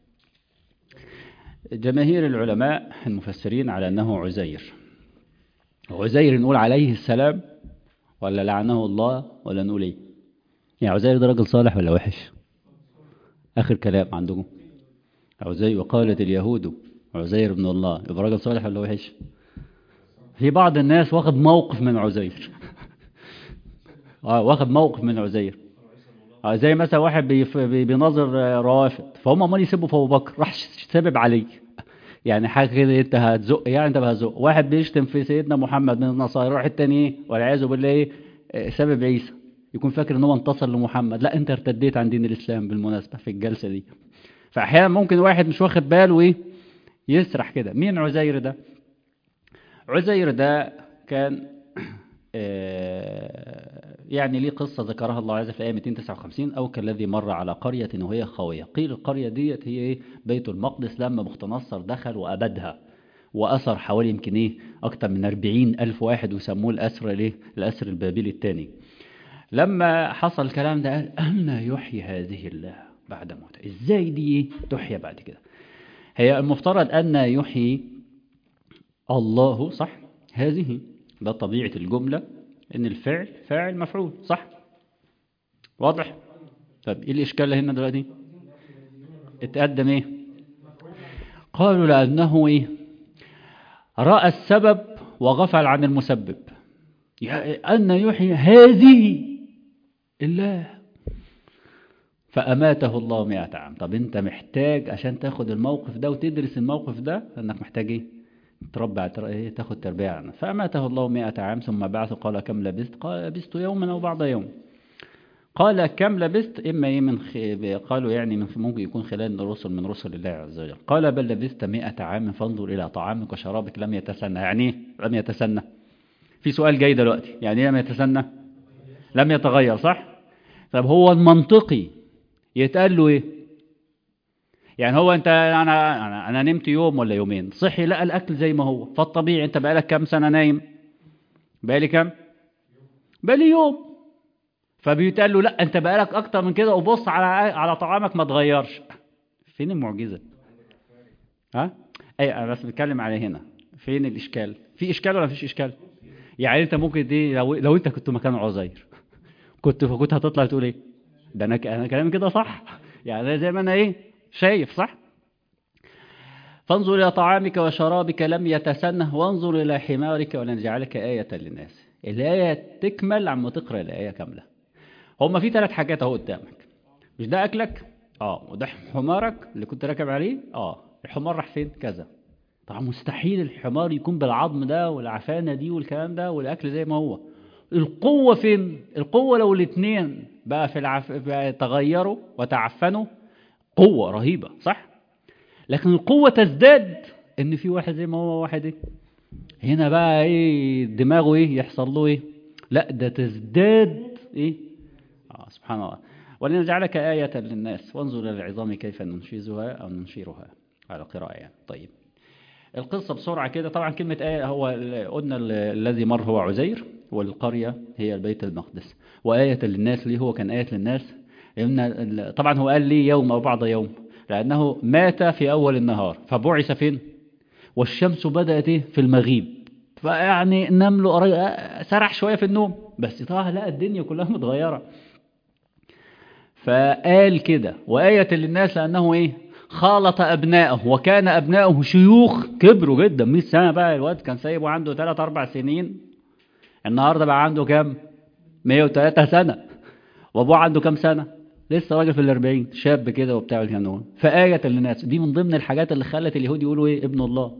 جماهير العلماء المفسرين على أنه عزير عزير نقول عليه السلام ولا لعنه الله ولا نقول ايه يعني عزير ده راجل صالح ولا وحش آخر كلام عندكم عزير وقالت اليهود عزير بن الله يبقى راجل صالح ولا وحش في بعض الناس واخد موقف من عزير اه واخد موقف من عزير اه زي مثلا واحد بيناظر روافد فهم عمال يسبوا في ابو بكر راح سبب عليه يعني حاجه كده انت هتزق يعني انت هتزق واحد بيشتم في سيدنا محمد من النصارى يروح التاني ايه والعياذ بالله ايه سبب عيسى يكون فاكر ان هو انتصر لمحمد لا انت ارتديت عن دين الاسلام بالمناسبه في الجلسه دي فاحيانا ممكن واحد مش واخد باله ايه يسرح كده مين عزير ده عزير ده كان يعني ليه قصة ذكرها الله عز وجل في آية 259 أو كالذي مر على قرية وهي خاوية قيل القرية ديت هي إيه بيت المقدس لما مختنصر دخل وأبدها وأثر حوالي يمكن إيه أكتر من 40 ألف واحد وسموه الأسر ليه الأسر البابلي الثاني لما حصل الكلام ده قال أن يحيي هذه الله بعد موته إزاي دي إيه تحيى بعد كده هي المفترض أن يحيي الله صح هذه ده طبيعة الجملة ان الفعل فاعل مفعول صح واضح طب ايه الاشكال هنا دلوقتي اتقدم ايه قالوا لانه ايه راى السبب وغفل عن المسبب ان يحيي هذه الله فأماته الله مئة عام طب انت محتاج عشان تاخد الموقف ده وتدرس الموقف ده انك محتاج ايه تربع تاخد تربية عنه فأماته الله مئة عام ثم بعث قال كم لبست قال لبست يوما أو بعض يوم قال كم لبست إما إيه من خ... قالوا يعني من ممكن يكون خلال رسل من رسل الله عز وجل قال بل لبست مئة عام فانظر إلى طعامك وشرابك لم يتسنى يعني ايه لم يتسنى في سؤال جاي دلوقتي يعني ايه لم يتسنى لم يتغير صح طب هو المنطقي يتقال له ايه يعني هو انت انا انا, أنا نمت يوم ولا يومين صحي لقى الاكل زي ما هو فالطبيعي انت بقالك كام سنه نايم بقالي كام بقالي يوم فبيتقال له لا انت بقالك اكتر من كده وبص على على طعامك ما تغيرش فين المعجزه ها اي انا بس بتكلم على هنا فين الاشكال في اشكال ولا مفيش اشكال يعني انت ممكن دي لو, لو انت كنت مكان عزير كنت كنت هتطلع تقول ايه ده انا انا كلامي كده صح يعني زي ما انا ايه شايف صح فانظر إلى طعامك وشرابك لم يتسنه وانظر إلى حمارك ولنجعلك آية للناس الآية تكمل عما تقرأ الآية كاملة هما في ثلاث حاجات اهو قدامك مش ده أكلك اه وده حمارك اللي كنت راكب عليه اه الحمار راح فين كذا طبعا مستحيل الحمار يكون بالعظم ده والعفانة دي والكلام ده والأكل زي ما هو القوة فين القوة لو الاثنين بقى في العف... بقى تغيروا وتعفنوا قوة رهيبة صح لكن القوة تزداد ان في واحد زي ما هو واحد ايه هنا بقى ايه دماغه ايه يحصل له ايه لا ده تزداد ايه آه سبحان الله ولنجعلك آية للناس وانظر إلى العظام كيف ننشزها أو ننشيرها على قراءة يعني طيب القصة بسرعة كده طبعا كلمة آية هو قلنا الذي مر هو عزير والقرية هي البيت المقدس وآية للناس ليه هو كان آية للناس لأن طبعا هو قال لي يوم أو بعض يوم لأنه مات في أول النهار فبعث فين والشمس بدأت إيه في المغيب فيعني نام له سرح شوية في النوم بس طبعا لا الدنيا كلها متغيرة فقال كده وآية للناس لأنه إيه خالط أبنائه وكان أبنائه شيوخ كبروا جدا 100 سنة بقى الواد كان سايبه عنده 3 4 سنين النهاردة بقى عنده كام 103 سنة وابوه عنده كام سنة لسه راجل في الأربعين شاب كده وبتاع كان فآية للناس دي من ضمن الحاجات اللي خلت اليهود يقولوا ايه ابن الله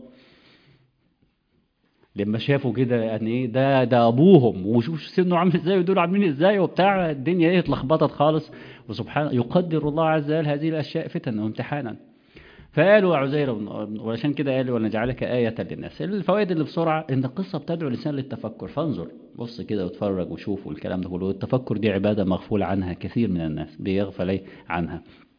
لما شافوا كده يعني ايه ده ده ابوهم وشوف سنه عامل ازاي ودول عاملين ازاي وبتاع الدنيا ايه اتلخبطت خالص وسبحان يقدر الله عز وجل هذه الاشياء فتنا وامتحانا فقالوا يا عزير وعشان كده قالوا ونجعلك آية للناس الفوائد اللي بسرعة ان القصة بتدعو الانسان للتفكر فانظر بص كده واتفرج وشوف والكلام ده كله التفكر دي عبادة مغفول عنها كثير من الناس بيغفل عنها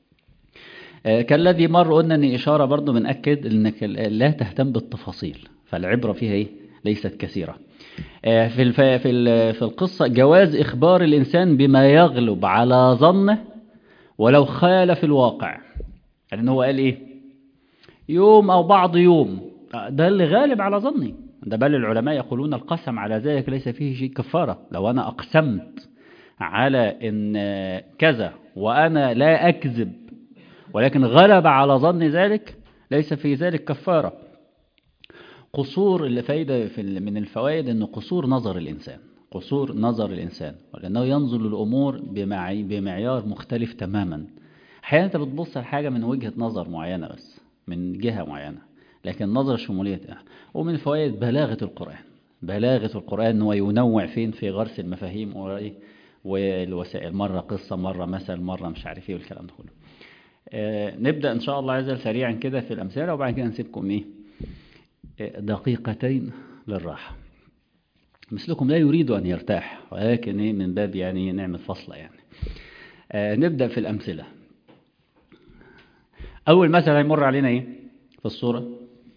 كالذي مر قلنا ان اشارة برضو بنأكد انك لا تهتم بالتفاصيل فالعبرة فيها ايه ليست كثيرة في الف... في ال... في القصة جواز إخبار الإنسان بما يغلب على ظنه ولو خالف الواقع لأن هو قال إيه يوم أو بعض يوم ده اللي غالب على ظني ده بل العلماء يقولون القسم على ذلك ليس فيه شيء كفارة لو أنا أقسمت على إن كذا وأنا لا أكذب ولكن غلب على ظن ذلك ليس في ذلك كفارة قصور اللي فايدة في من الفوائد أنه قصور نظر الإنسان قصور نظر الإنسان لأنه ينظر للأمور بمعي بمعيار مختلف تماما أحيانا أنت بتبص الحاجة من وجهة نظر معينة بس من جهة معينة لكن نظرة شمولية ومن فوائد بلاغة القرآن بلاغة القرآن هو ينوع فين في غرس المفاهيم والوسائل مرة قصة مرة مثل مرة مش عارف ايه والكلام ده كله آه نبدأ إن شاء الله عز وجل سريعا كده في الأمثلة وبعد كده نسيبكم إيه دقيقتين للراحة مثلكم لا يريد أن يرتاح ولكن إيه من باب يعني نعمة فصلة يعني آه نبدأ في الأمثلة أول مثل هيمر علينا إيه في الصورة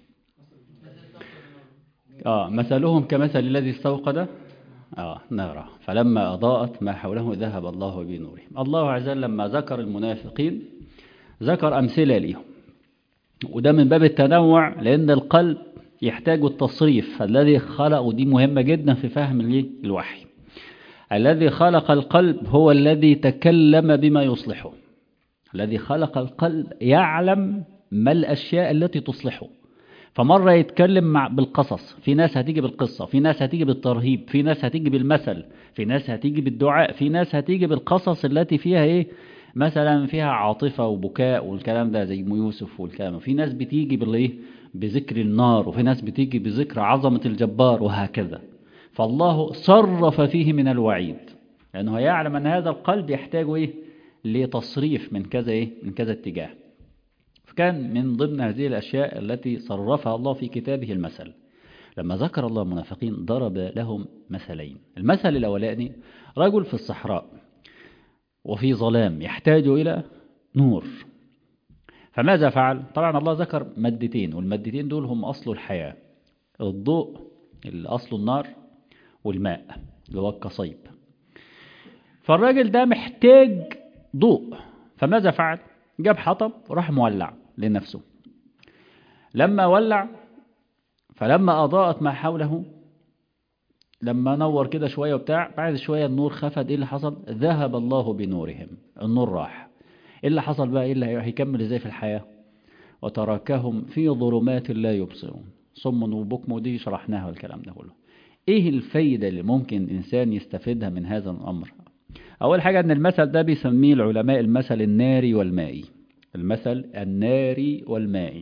آه مثلهم كمثل الذي استوقد آه نارا فلما أضاءت ما حوله ذهب الله بنورهم الله عز وجل لما ذكر المنافقين ذكر أمثلة ليهم وده من باب التنوع لأن القلب يحتاج التصريف الذي خلق ودي مهمة جدا في فهم الوحي الذي خلق القلب هو الذي تكلم بما يصلحه الذي خلق القلب يعلم ما الأشياء التي تصلحه فمرة يتكلم مع بالقصص في ناس هتيجي بالقصة في ناس هتيجي بالترهيب في ناس هتيجي بالمثل في ناس هتيجي بالدعاء في ناس هتيجي بالقصص التي فيها ايه مثلا فيها عاطفة وبكاء والكلام ده زي يوسف والكلام في ناس بتيجي بالايه بذكر النار وفي ناس بتيجي بذكر عظمة الجبار وهكذا فالله صرف فيه من الوعيد لأنه يعلم أن هذا القلب يحتاج إيه لتصريف من كذا إيه من كذا اتجاه فكان من ضمن هذه الأشياء التي صرفها الله في كتابه المثل لما ذكر الله المنافقين ضرب لهم مثلين المثل الأولاني رجل في الصحراء وفي ظلام يحتاج إلى نور فماذا فعل؟ طبعا الله ذكر مادتين والمادتين دول هم أصل الحياة الضوء اللي أصله النار والماء اللي هو القصيب فالراجل ده محتاج ضوء فماذا فعل؟ جاب حطب وراح مولع لنفسه لما ولع فلما أضاءت ما حوله لما نور كده شوية وبتاع بعد شوية النور خفت ايه اللي حصل ذهب الله بنورهم النور راح ايه اللي حصل بقى ايه اللي هيكمل ازاي في الحياة وتركهم في ظلمات لا يبصرون صم وبكم ودي شرحناها والكلام ده كله ايه الفايدة اللي ممكن الانسان يستفيدها من هذا الامر اول حاجة ان المثل ده بيسميه العلماء المثل الناري والمائي المثل الناري والمائي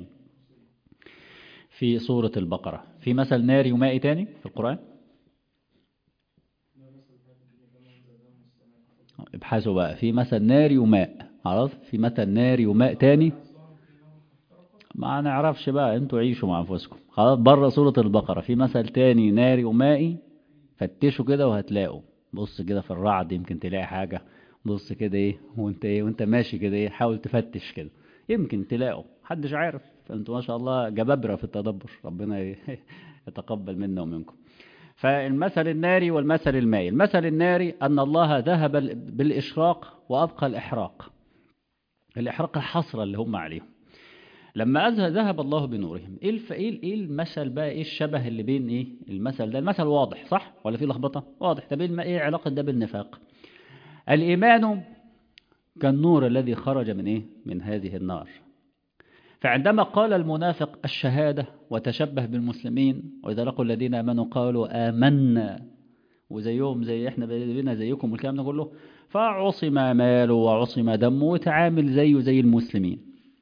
في سورة البقرة في مثل ناري ومائي تاني في القرآن ابحثوا بقى في مثل ناري وماء خلاص في مثل ناري وماء تاني ما نعرفش بقى انتوا عيشوا مع انفسكم خلاص بره سورة البقرة في مثل تاني ناري ومائي فتشوا كده وهتلاقوا بص كده في الرعد يمكن تلاقي حاجة بص كده ايه وانت ايه وانت ماشي كده ايه حاول تفتش كده يمكن تلاقوا محدش عارف فانتوا ما شاء الله جبابرة في التدبر ربنا يتقبل منا ومنكم فالمثل الناري والمثل المائي المثل الناري أن الله ذهب بالإشراق وأبقى الإحراق الإحراق الحسرة اللي هم عليهم لما ذهب الله بنورهم ايه الف... ايه المثل بقى ايه الشبه اللي بين ايه المثل ده المثل واضح صح ولا في لخبطه واضح طب ايه علاقه ده بالنفاق الايمان كالنور الذي خرج من ايه من هذه النار فعندما قال المنافق الشهادة وتشبه بالمسلمين وإذا لقوا الذين آمنوا قالوا آمنا وزيهم زي احنا بينا زيكم والكلام ده كله فعصم ماله وعصم دمه وتعامل زيه زي المسلمين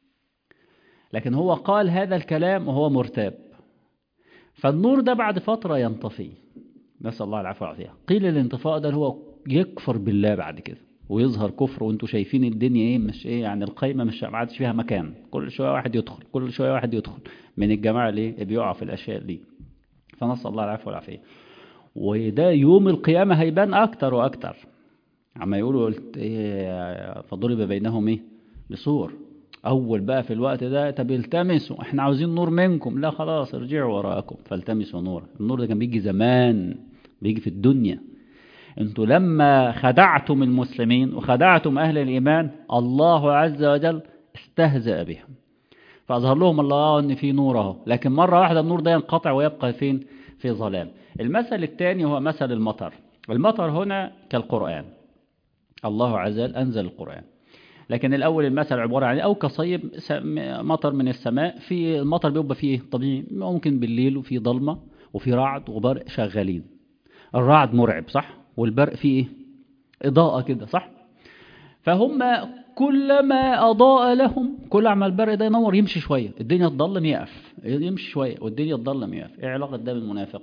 لكن هو قال هذا الكلام وهو مرتاب فالنور ده بعد فترة ينطفي نسأل الله العفو والعافية قيل الانطفاء ده هو يكفر بالله بعد كده ويظهر كفر وانتوا شايفين الدنيا ايه مش ايه يعني القايمة مش ما عادش فيها مكان كل شوية واحد يدخل كل شوية واحد يدخل من الجماعة اللي بيقع في الأشياء دي فنسأل الله العفو والعافية وده يوم القيامة هيبان أكتر وأكتر عما يقولوا قلت إيه فضرب بينهم إيه بسور أول بقى في الوقت ده طب التمسوا إحنا عاوزين نور منكم لا خلاص ارجعوا وراءكم فالتمسوا نور النور ده كان بيجي زمان بيجي في الدنيا انتوا لما خدعتم المسلمين وخدعتم أهل الإيمان الله عز وجل استهزأ بهم فأظهر لهم الله أن في نور اهو لكن مرة واحدة النور ده ينقطع ويبقى فين في ظلام المثل الثاني هو مثل المطر المطر هنا كالقرآن الله عز وجل أنزل القرآن لكن الأول المثل عبارة عن أو كصيب مطر من السماء في المطر بيبقى فيه طبيعي ممكن بالليل وفي ضلمة وفي رعد وبرق شغالين الرعد مرعب صح والبرق فيه إيه؟ إضاءة كده صح فهم كلما أضاء لهم كل عما البرق ده ينور يمشي شوية الدنيا تضلم يقف يمشي شوية والدنيا تضلم يقف إيه علاقة ده بالمنافق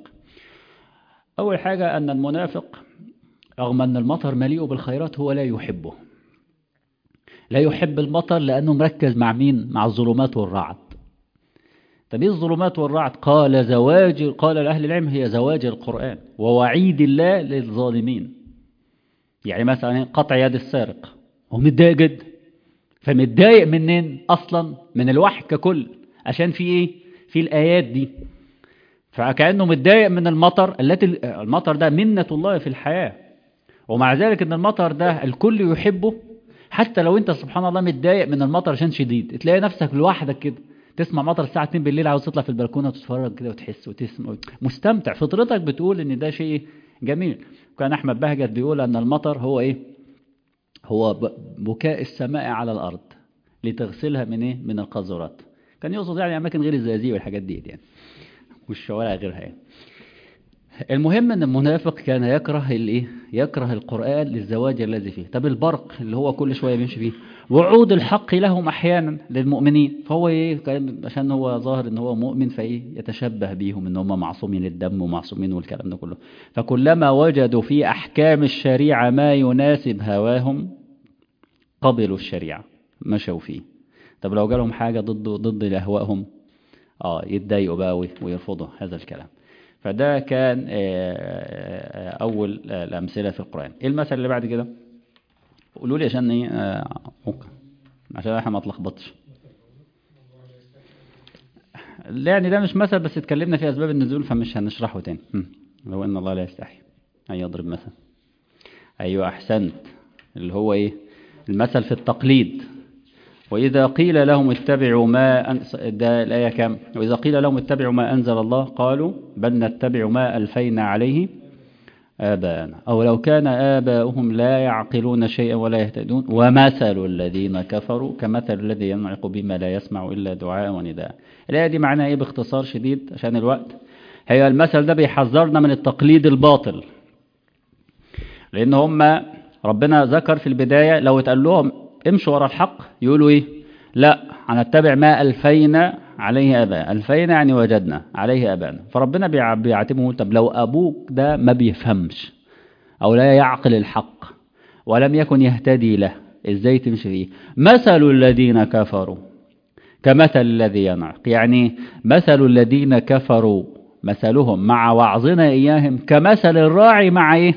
أول حاجة أن المنافق رغم أن المطر مليء بالخيرات هو لا يحبه لا يحب المطر لأنه مركز مع مين مع الظلمات والرعد طب الظلمات والرعد قال زواج قال لأهل العلم هي زواج القرآن ووعيد الله للظالمين يعني مثلا قطع يد السارق هو متضايق جدا فمتضايق منين أصلا من الوحي ككل عشان في إيه في الآيات دي فكأنه متضايق من المطر التي المطر ده منة الله في الحياة ومع ذلك ان المطر ده الكل يحبه حتى لو انت سبحان الله متضايق من المطر عشان شديد تلاقي نفسك لوحدك كده تسمع مطر الساعة 2 بالليل عاوز تطلع في البلكونة وتتفرج كده وتحس وتسمع مستمتع فطرتك بتقول ان ده شيء جميل كان احمد بهجت بيقول ان المطر هو ايه هو بكاء السماء على الارض لتغسلها من ايه من القذورات كان يقصد يعني اماكن غير الزقازيق والحاجات دي يعني والشوارع غيرها يعني المهم ان المنافق كان يكره الايه يكره القرآن للزواج الذي فيه طب البرق اللي هو كل شوية بيمشي فيه وعود الحق لهم احيانا للمؤمنين فهو ايه عشان هو ظاهر ان هو مؤمن فايه يتشبه بيهم ان هم معصومين الدم ومعصومين والكلام ده كله فكلما وجدوا في احكام الشريعة ما يناسب هواهم قبلوا الشريعة مشوا فيه طب لو جالهم حاجة ضد ضد اهوائهم اه يتضايقوا بقى ويرفضوا هذا الكلام فده كان أول الأمثلة في القرآن إيه المثل اللي بعد كده قولوا لي عشان إيه ممكن عشان احنا ما اتلخبطش يعني ده مش مثل بس اتكلمنا في أسباب النزول فمش هنشرحه تاني لو إن الله لا يستحي أن يضرب مثل أيوة أحسنت اللي هو إيه المثل في التقليد وإذا قيل لهم اتبعوا ما أنس... ده الآية كام وإذا قيل لهم اتبعوا ما أنزل الله قالوا بل نتبع ما ألفينا عليه آباءنا أو لو كان آباؤهم لا يعقلون شيئا ولا يهتدون ومثل الذين كفروا كمثل الذي ينعق بما لا يسمع إلا دعاء ونداء الآية دي معناها إيه باختصار شديد عشان الوقت هي المثل ده بيحذرنا من التقليد الباطل لأن هم ربنا ذكر في البداية لو اتقال لهم امشوا ورا الحق يقولوا ايه لا هنتبع ما ألفينا عليه أبانا ألفينا يعني وجدنا عليه أبانا فربنا بيعاتبه طب لو أبوك ده ما بيفهمش أو لا يعقل الحق ولم يكن يهتدي له إزاي تمشي فيه مثل الذين كفروا كمثل الذي ينعق يعني مثل الذين كفروا مثلهم مع وعظنا إياهم كمثل الراعي مع إيه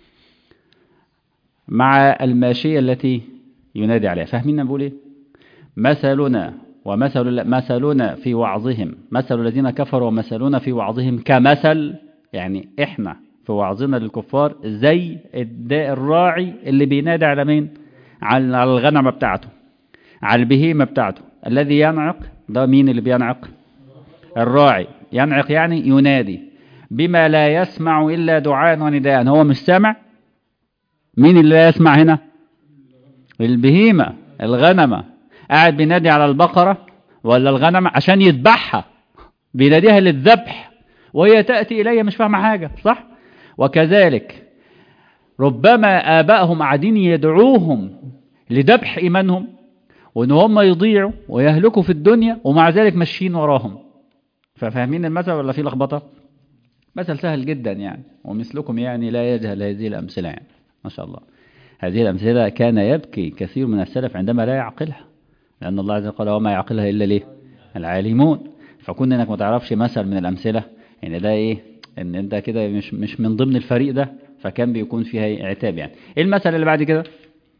مع الماشية التي ينادي عليها فاهمين بقول ايه مثلنا ومثل مثلنا في وعظهم مثل الذين كفروا ومثلنا في وعظهم كمثل يعني احنا في وعظنا للكفار زي الراعي اللي بينادي على مين على الغنمة بتاعته على البهيمة بتاعته الذي ينعق ده مين اللي بينعق الراعي ينعق يعني ينادي بما لا يسمع إلا دعاء ونداء هو مش سامع مين اللي لا يسمع هنا البهيمة الغنمة قاعد بينادي على البقرة ولا الغنمة عشان يذبحها بيناديها للذبح وهي تأتي إلي مش فاهمة حاجة صح وكذلك ربما آبائهم قاعدين يدعوهم لذبح إيمانهم وإن هم يضيعوا ويهلكوا في الدنيا ومع ذلك ماشيين وراهم ففاهمين المثل ولا في لخبطة؟ مثل سهل جدا يعني ومثلكم يعني لا يجهل هذه الأمثلة يعني ما شاء الله هذه الأمثلة كان يبكي كثير من السلف عندما لا يعقلها لأن الله عز وجل قال وما يعقلها إلا ليه العالمون فكون انك ما تعرفش مثل من الأمثلة يعني ده ايه ان انت كده مش مش من ضمن الفريق ده فكان بيكون فيها عتاب يعني ايه المثل اللي بعد كده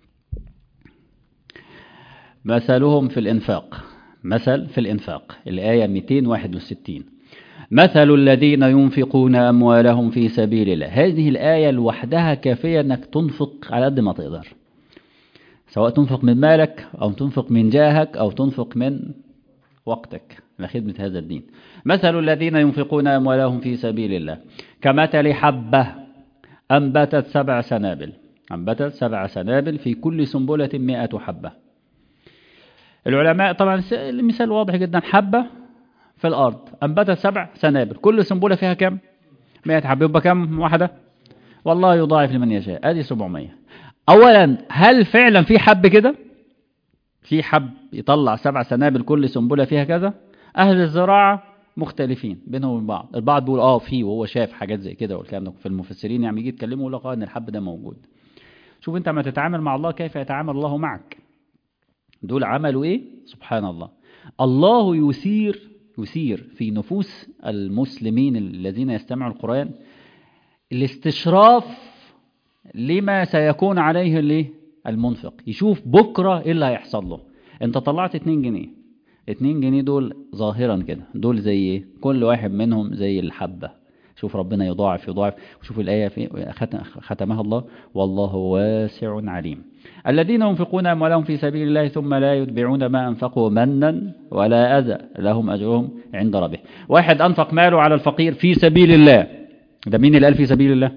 مثلهم في الإنفاق مثل في الإنفاق الآية 261 مثل الذين ينفقون أموالهم في سبيل الله هذه الآية لوحدها كافية أنك تنفق على قد ما تقدر سواء تنفق من مالك أو تنفق من جاهك أو تنفق من وقتك لخدمة هذا الدين مثل الذين ينفقون أموالهم في سبيل الله كمثل حبة أنبتت سبع سنابل أنبتت سبع سنابل في كل سنبلة مئة حبة العلماء طبعا المثال واضح جدا حبة في الأرض أنبتت سبع سنابل كل سنبلة فيها كم 100 حبة يبقى كم واحدة والله يضاعف لمن يشاء ادي 700 أولا هل فعلا في حب كده في حب يطلع سبع سنابل كل سنبلة فيها كذا أهل الزراعة مختلفين بينهم وبين بعض البعض بيقول اه في وهو شاف حاجات زي كده والكلام ده في المفسرين يعني يجي يتكلموا يقول لك اه ان الحب ده موجود شوف انت ما تتعامل مع الله كيف يتعامل الله معك دول عملوا ايه سبحان الله الله يثير يثير في نفوس المسلمين الذين يستمعوا القرآن الاستشراف لما سيكون عليه الايه المنفق يشوف بكرة ايه اللي هيحصل له انت طلعت 2 جنيه 2 جنيه دول ظاهرا كده دول زي ايه كل واحد منهم زي الحبة شوف ربنا يضاعف يضاعف وشوف الآية في ختمها الله والله واسع عليم الذين ينفقون أموالهم في سبيل الله ثم لا يتبعون ما أنفقوا منا ولا أذى لهم أجرهم عند ربه واحد أنفق ماله على الفقير في سبيل الله ده مين اللي قال في سبيل الله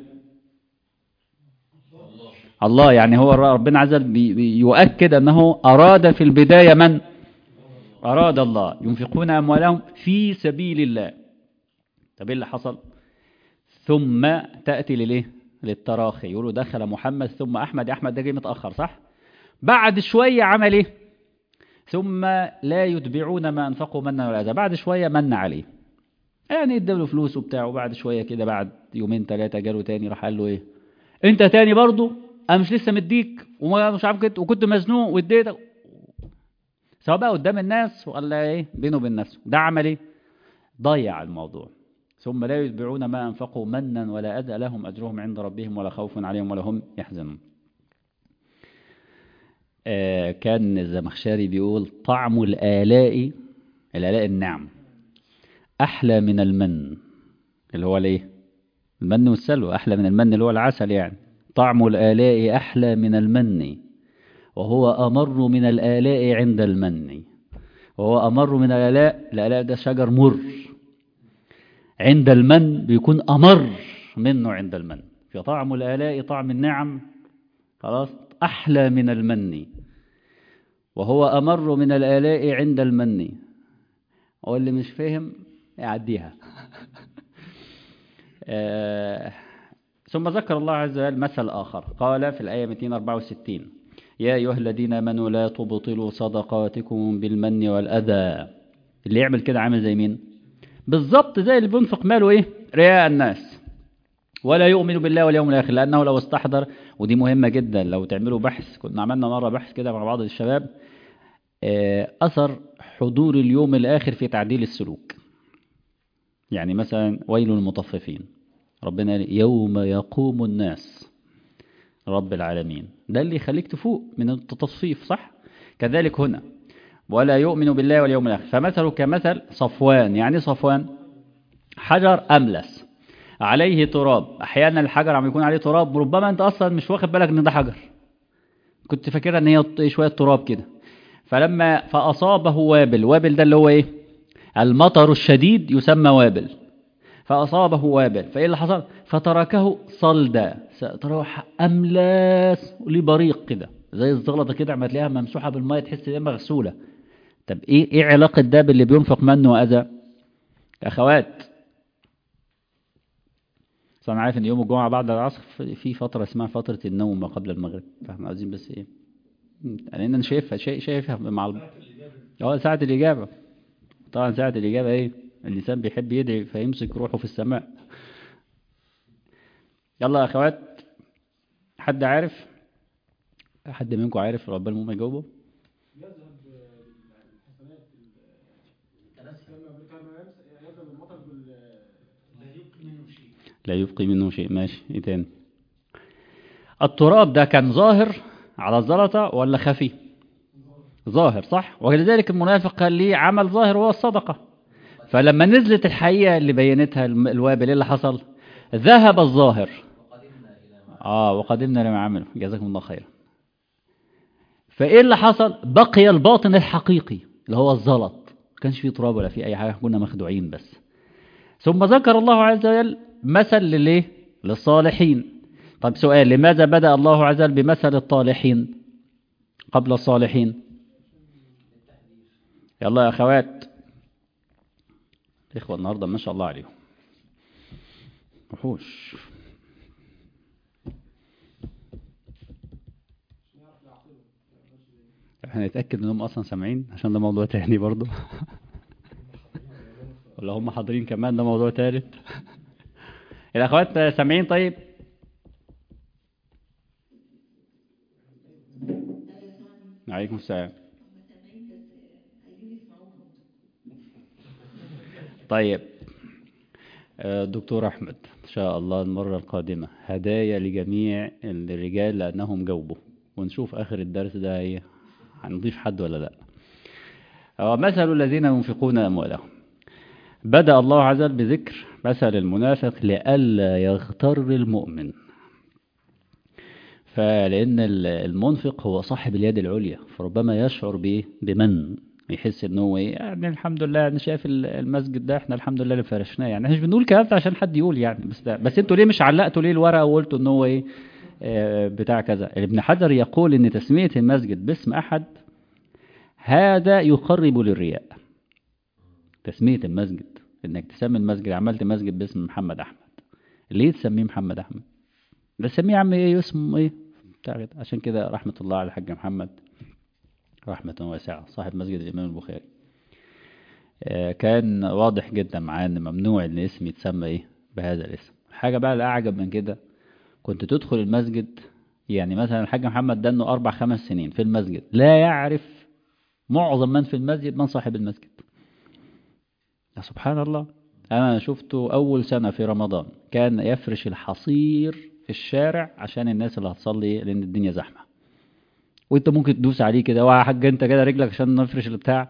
الله يعني هو ربنا عز وجل يؤكد أنه أراد في البداية من أراد الله ينفقون أموالهم في سبيل الله طب ايه اللي حصل ثم تأتي لليه للتراخي يقولوا دخل محمد ثم أحمد أحمد ده جه متأخر صح بعد شوية عمل ايه ثم لا يتبعون ما أنفقوا منا ولا أذى بعد شوية من عليه يعني ادوا له فلوس وبتاع وبعد شوية كده بعد يومين ثلاثة جاله تاني راح قال له ايه انت تاني برضه انا مش لسه مديك ومش عارف كده وكنت مزنوق واديتك سواء بقى قدام الناس ولا ايه بينه وبين نفسه ده عمل ايه ضيع الموضوع ثم لا يتبعون ما أنفقوا منا ولا أذى لهم أجرهم عند ربهم ولا خوف عليهم ولا هم يحزنون آه كان الزمخشري بيقول طعم الآلاء الآلاء النعم أحلى من المن اللي هو الايه المن والسلوى أحلى من المن اللي هو العسل يعني طعم الآلاء أحلى من المن وهو أمر من الآلاء عند المن وهو أمر من الآلاء الآلاء ده شجر مر عند المن بيكون أمر منه عند المن في طعم الآلاء طعم النعم خلاص أحلى من المن وهو أمر من الآلاء عند المن واللي مش فاهم يعديها آه ثم ذكر الله عز وجل مثل آخر قال في الآية 264 يا أيها الذين آمنوا لا تبطلوا صدقاتكم بالمن والأذى اللي يعمل كده عامل زي مين بالظبط زي اللي بينفق ماله ايه رياء الناس ولا يؤمن بالله واليوم الاخر لانه لو استحضر ودي مهمه جدا لو تعملوا بحث كنا عملنا مره بحث كده مع بعض الشباب اثر حضور اليوم الاخر في تعديل السلوك يعني مثلا ويل للمطففين ربنا يوم يقوم الناس رب العالمين ده اللي يخليك تفوق من التصفيف صح كذلك هنا ولا يؤمن بالله واليوم الآخر فمثله كمثل صفوان يعني صفوان حجر أملس عليه تراب أحيانا الحجر عم يكون عليه تراب ربما أنت أصلا مش واخد بالك إن ده حجر كنت فاكرها إن هي شوية تراب كده فلما فأصابه وابل وابل ده اللي هو إيه المطر الشديد يسمى وابل فأصابه وابل فإيه اللي حصل فتركه صلدا تروح أملاس لبريق كده زي الزغلطة كده عم تلاقيها ممسوحة بالمية تحس إنها مغسولة طب إيه إيه علاقة ده باللي بينفق من وأذى أخوات بس انا عارف ان يوم الجمعه بعد العصر في فتره اسمها فتره النوم ما قبل المغرب فاحنا عايزين بس ايه لان انا شايفها شايف شايفها مع ال... اه ساعه الاجابه طبعا ساعه الاجابه ايه الانسان بيحب يدعي فيمسك روحه في السماء يلا يا اخوات حد عارف حد منكم عارف ربنا المهم يجاوبه يذهب بالحسنات لما يذهب المطر بال لا يبقي منه شيء لا يبقي منه شيء ماشي ايه تاني التراب ده كان ظاهر على الزلطة ولا خفي ظاهر صح ولذلك المنافق كان ليه عمل ظاهر وهو الصدقة فلما نزلت الحقيقة اللي بينتها الم- الوابل ايه اللي حصل ذهب الظاهر اه وقدمنا لما عملوا جزاكم الله خيرا فايه اللي حصل بقي الباطن الحقيقي اللي هو الزلط ما كانش فيه تراب ولا فيه اي حاجه كنا مخدوعين بس ثم ذكر الله عز وجل مثل لليه للصالحين طب سؤال لماذا بدأ الله عز وجل بمثل الطالحين قبل الصالحين يلا يا اخوات اخوة النهارده ما شاء الله عليهم وحوش احنا نتأكد انهم اصلا سامعين عشان ده موضوع تاني برضه ولا هم حاضرين كمان ده موضوع تالت الاخوات سامعين طيب عليكم السلام طيب آه، دكتور أحمد إن شاء الله المرة القادمة هدايا لجميع الرجال لأنهم جاوبوا ونشوف آخر الدرس ده إيه هنضيف حد ولا لا هو مثل الذين ينفقون أموالهم بدأ الله عز وجل بذكر مثل المنافق لئلا يغتر المؤمن فلأن ال- المنفق هو صاحب اليد العليا فربما يشعر بإيه بمن يحس ان هو ايه يعني الحمد لله انا شايف ال- المسجد ده احنا الحمد لله اللي فرشناه يعني احنا مش بنقول الكلام ده عشان حد يقول يعني بس ده بس انتوا ليه مش علقتوا ليه الورقه وقلتوا ان هو ايه آه، بتاع كذا ابن حجر يقول ان تسميه المسجد باسم احد هذا يقرب للرياء تسميه المسجد انك تسمي المسجد عملت مسجد باسم محمد احمد ليه تسميه محمد احمد ده سميه يا عم ايه اسمه ايه بتاع كده عشان كده رحمه الله على الحاج محمد رحمة واسعة صاحب مسجد الإمام البخاري آه، كان واضح جدا معاه ان ممنوع ان اسم يتسمى ايه بهذا الاسم حاجة بقى الأعجب من كده كنت تدخل المسجد يعني مثلا الحاج محمد ده انه أربع خمس سنين في المسجد لا يعرف معظم من في المسجد من صاحب المسجد يا سبحان الله أنا شفته أول سنة في رمضان كان يفرش الحصير في الشارع عشان الناس اللي هتصلي لأن الدنيا زحمة وانت ممكن تدوس عليه كده ويا حاج انت كده رجلك عشان نفرش البتاع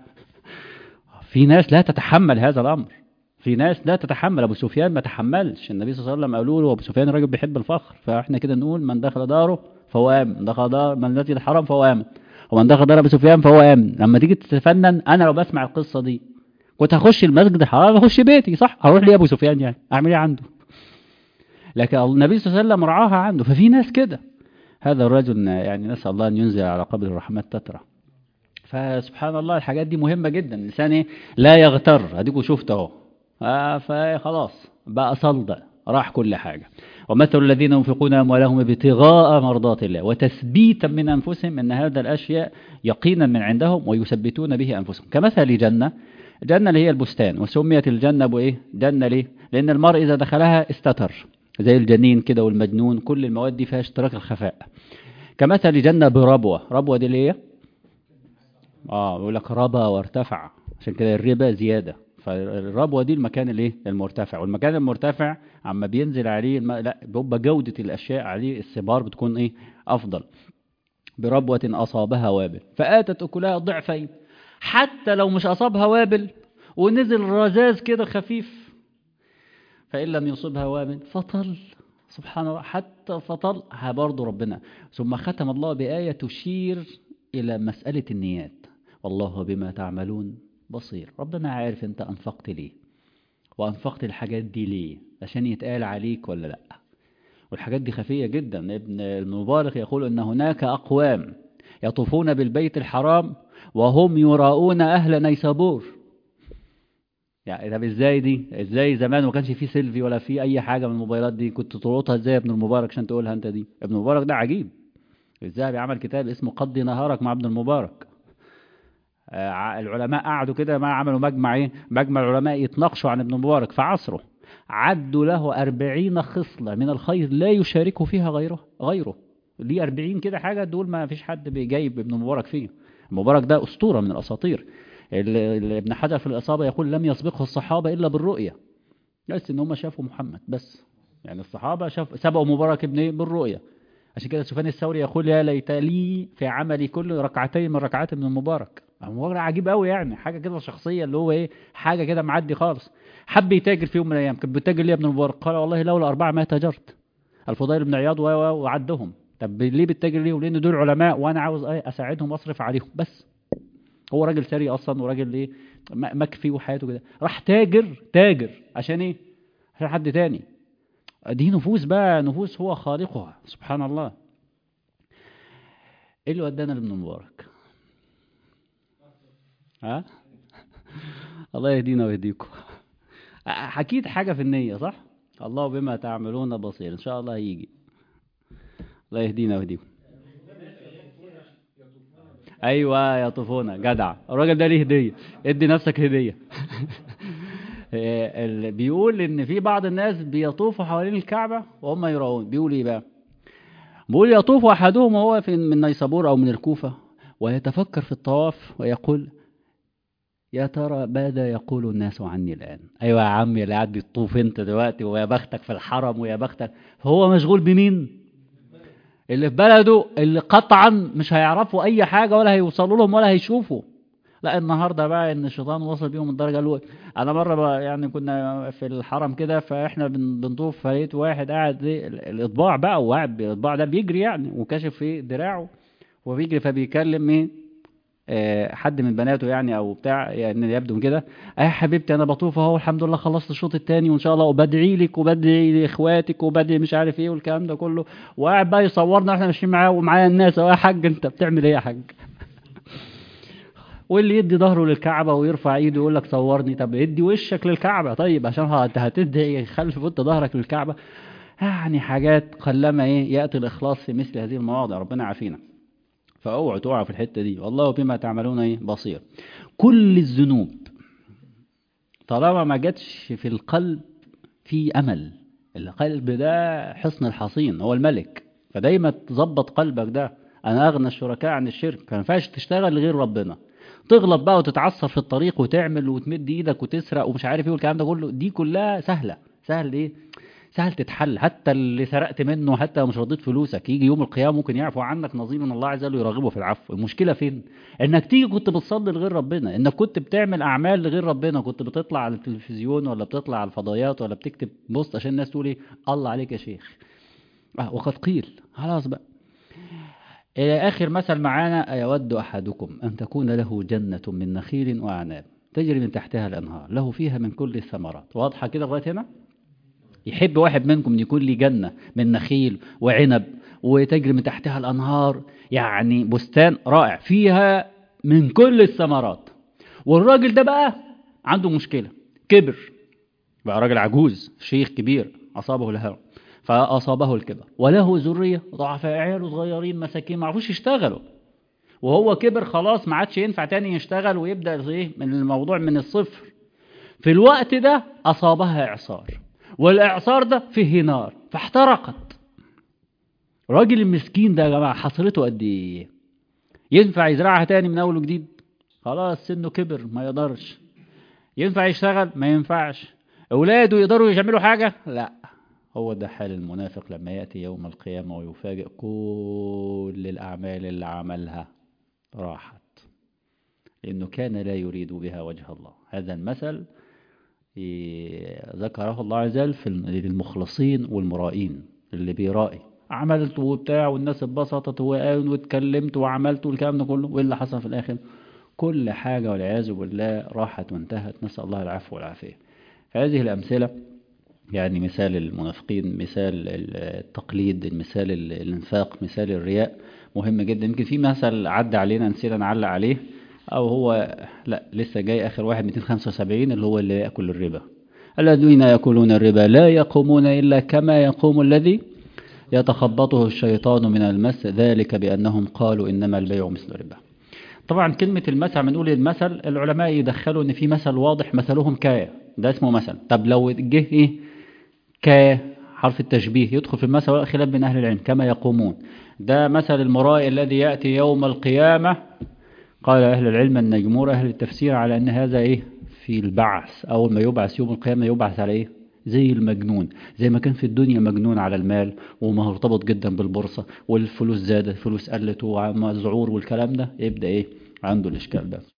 في ناس لا تتحمل هذا الامر في ناس لا تتحمل ابو سفيان ما تحملش النبي صلى الله عليه وسلم قالوا له ابو سفيان راجل بيحب الفخر فاحنا كده نقول من دخل داره فهو امن من دخل دار من المسجد الحرام فهو امن ومن دخل دار ابو سفيان فهو امن لما تيجي تتفنن انا لو بسمع القصه دي كنت هخش المسجد الحرام اخش بيتي صح هروح ليه ابو سفيان يعني اعمل ايه عنده لكن النبي صلى الله عليه وسلم رعاها عنده ففي ناس كده هذا الرجل يعني نسأل الله أن ينزل على قبر الرحمات تترى فسبحان الله الحاجات دي مهمة جدا الإنسان إيه؟ لا يغتر أديكوا شفت أهو آه، فخلاص بقى صلدة راح كل حاجة ومثل الذين ينفقون أموالهم ابتغاء مرضات الله وتثبيتا من أنفسهم أن هذا الأشياء يقينا من عندهم ويثبتون به أنفسهم كمثل جنة جنة اللي هي البستان وسميت الجنة بإيه جنة ليه لأن المرء إذا دخلها استتر زي الجنين كده والمجنون كل المواد دي فيها اشتراك الخفاء كمثل جنة بربوة ربوة دي اللي هي اه بيقول لك ربى وارتفع عشان كده الربا زيادة فالربوة دي المكان الايه المرتفع والمكان المرتفع عما بينزل عليه الم... لا بيبقى جودة الأشياء عليه الثمار بتكون ايه أفضل بربوة أصابها وابل فآتت أكلها ضعفين حتى لو مش أصابها وابل ونزل رذاذ كده خفيف فإن لم يصبها وابل فطل سبحان الله حتى فطلها برضه ربنا ثم ختم الله بآية تشير إلى مسألة النيات والله بما تعملون بصير ربنا عارف أنت أنفقت ليه وأنفقت الحاجات دي ليه عشان يتقال عليك ولا لأ والحاجات دي خفية جدا ابن المبارك يقول أن هناك أقوام يطوفون بالبيت الحرام وهم يراؤون أهل نيسابور يعني طب ازاي دي ازاي زمان ما كانش فيه سيلفي ولا فيه اي حاجه من الموبايلات دي كنت تلقطها ازاي يا ابن المبارك عشان تقولها انت دي ابن المبارك ده عجيب الذهبي عمل كتاب اسمه قضي نهارك مع ابن المبارك آه، ع- العلماء قعدوا كده ما عملوا مجمع ايه مجمع العلماء يتناقشوا عن ابن المبارك في عصره عدوا له أربعين خصلة من الخير لا يشاركه فيها غيره غيره ليه أربعين كده حاجة دول ما فيش حد بيجايب ابن المبارك فيه المبارك ده أسطورة من الأساطير ال- ال- ابن حجر في الإصابة يقول لم يسبقه الصحابة إلا بالرؤية بس إن هم شافوا محمد بس يعني الصحابة شاف سبقوا مبارك ابن إيه؟ بالرؤية عشان كده سفيان الثوري يقول يا ليت لي في عملي كل ركعتين من ركعات ابن المبارك المبارك عجيب قوي يعني حاجة كده شخصية اللي هو إيه حاجة كده معدي خالص حب يتاجر في يوم من الأيام كان بيتاجر ليه يا ابن المبارك قال والله لولا أربعة ما تاجرت الفضيل بن عياض و- و- وعدهم طب ليه بتتاجر ليه لأن دول علماء وأنا عاوز إيه أساعدهم وأصرف عليهم بس هو راجل ثري اصلا وراجل ايه م- مكفي وحياته كده راح تاجر تاجر عشان ايه عشان حد تاني دي نفوس بقى نفوس هو خالقها سبحان الله ايه اللي ودانا لابن المبارك ها الله يهدينا ويهديكم حكيت حاجة في النية صح الله بما تعملون بصير ان شاء الله هيجي الله يهدينا ويهديكم ايوه يا طفونه جدع الراجل ده ليه هديه ادي نفسك هديه إيه، ال- بيقول ان في بعض الناس بيطوفوا حوالين الكعبه وهم يراون بيقول ايه بقى بيقول يطوف احدهم وهو في من نيسابور او من الكوفه ويتفكر في الطواف ويقول يا ترى ماذا يقول الناس عني الان ايوه يا عمي اللي قاعد بتطوف انت دلوقتي ويا بختك في الحرم ويا بختك هو مشغول بمين اللي في بلده اللي قطعا مش هيعرفوا اي حاجه ولا هيوصلوا لهم ولا هيشوفوا لا النهارده بقى ان الشيطان وصل بيهم الدرجه الاولى انا مره بقى يعني كنا في الحرم كده فاحنا بن- بنطوف فلقيت واحد قاعد زي ال- الاطباع بقى وقاعد الاطباع ده بيجري يعني وكاشف في دراعه وبيجري فبيكلم ايه آه، حد من بناته يعني او بتاع يعني يبدو من كده اه يا حبيبتي انا بطوف اهو الحمد لله خلصت الشوط الثاني وان شاء الله وبدعي لك وبدعي لاخواتك وبدعي مش عارف ايه والكلام ده كله وقاعد بقى يصورنا واحنا ماشيين معاه ومعايا الناس اهو يا حاج انت بتعمل ايه يا حاج واللي يدي ظهره للكعبة ويرفع ايده يقول لك صورني طب ادي وشك للكعبة طيب عشان ه- انت هتدعي خلف انت ظهرك للكعبة يعني حاجات قلما ايه يأتي الإخلاص في مثل هذه المواضع ربنا يعافينا فاوعوا تقعوا في الحتة دي والله بما تعملون ايه بصير كل الذنوب طالما ما جاتش في القلب في امل القلب ده حصن الحصين هو الملك فدايما تظبط قلبك ده انا اغنى الشركاء عن الشرك ما ينفعش تشتغل لغير ربنا تغلط بقى وتتعصب في الطريق وتعمل وتمد ايدك وتسرق ومش عارف ايه والكلام ده كله دي كلها سهله سهل ايه سهل تتحل حتى اللي سرقت منه حتى لو مش رضيت فلوسك يجي يوم القيامه ممكن يعفو عنك نظير من الله عز وجل ويرغبه في العفو المشكله فين انك تيجي كنت بتصلي لغير ربنا انك كنت بتعمل اعمال لغير ربنا كنت بتطلع على التلفزيون ولا بتطلع على الفضائيات ولا بتكتب بوست عشان الناس تقول ايه الله عليك يا شيخ آه وقد قيل خلاص بقى إلى آخر مثل معانا أيود أحدكم أن تكون له جنة من نخيل وأعناب تجري من تحتها الأنهار له فيها من كل الثمرات واضحة كده لغاية هنا يحب واحد منكم أن يكون لي جنة من نخيل وعنب وتجري من تحتها الأنهار يعني بستان رائع فيها من كل الثمرات والراجل ده بقى عنده مشكلة كبر بقى راجل عجوز شيخ كبير أصابه الهرم فأصابه الكبر وله ذرية ضعفاء عياله صغيرين مساكين ما عرفوش يشتغلوا وهو كبر خلاص ما عادش ينفع تاني يشتغل ويبدأ ايه من الموضوع من الصفر في الوقت ده أصابها إعصار والإعصار ده فيه نار فاحترقت الراجل المسكين ده يا جماعة حصرته قد إيه ينفع يزرعها تاني من أول وجديد خلاص سنه كبر ما يقدرش ينفع يشتغل ما ينفعش أولاده يقدروا يعملوا حاجة لا هو ده حال المنافق لما يأتي يوم القيامة ويفاجئ كل الأعمال اللي عملها راحت لأنه كان لا يريد بها وجه الله هذا المثل ذكره الله عز وجل في للمخلصين والمرائين اللي بيرائي عملت وبتاع والناس اتبسطت واتكلمت وعملت والكلام ده كله وايه اللي حصل في الاخر كل حاجة والعياذ بالله راحت وانتهت نسأل الله العفو والعافية هذه الأمثلة يعني مثال المنافقين مثال التقليد مثال الانفاق مثال الرياء مهم جدا يمكن في مثل عدى علينا نسينا نعلق عليه او هو لا لسه جاي اخر واحد 275 اللي هو اللي ياكل الربا الذين ياكلون الربا لا يقومون الا كما يقوم الذي يتخبطه الشيطان من المس ذلك بانهم قالوا انما البيع مثل الربا طبعا كلمة المثل لما نقول المثل العلماء يدخلوا ان في مثل واضح مثلهم كاية ده اسمه مثل طب لو جه ايه كاية حرف التشبيه يدخل في المثل ولا خلاف بين اهل العلم كما يقومون ده مثل المرائي الذي يأتي يوم القيامة قال أهل العلم أن جمهور أهل التفسير على أن هذا إيه في البعث أول ما يبعث يوم القيامة يبعث على إيه زي المجنون زي ما كان في الدنيا مجنون على المال ومرتبط جدا بالبورصة والفلوس زادت الفلوس قلت والزعور والكلام ده يبدأ إيه عنده الإشكال ده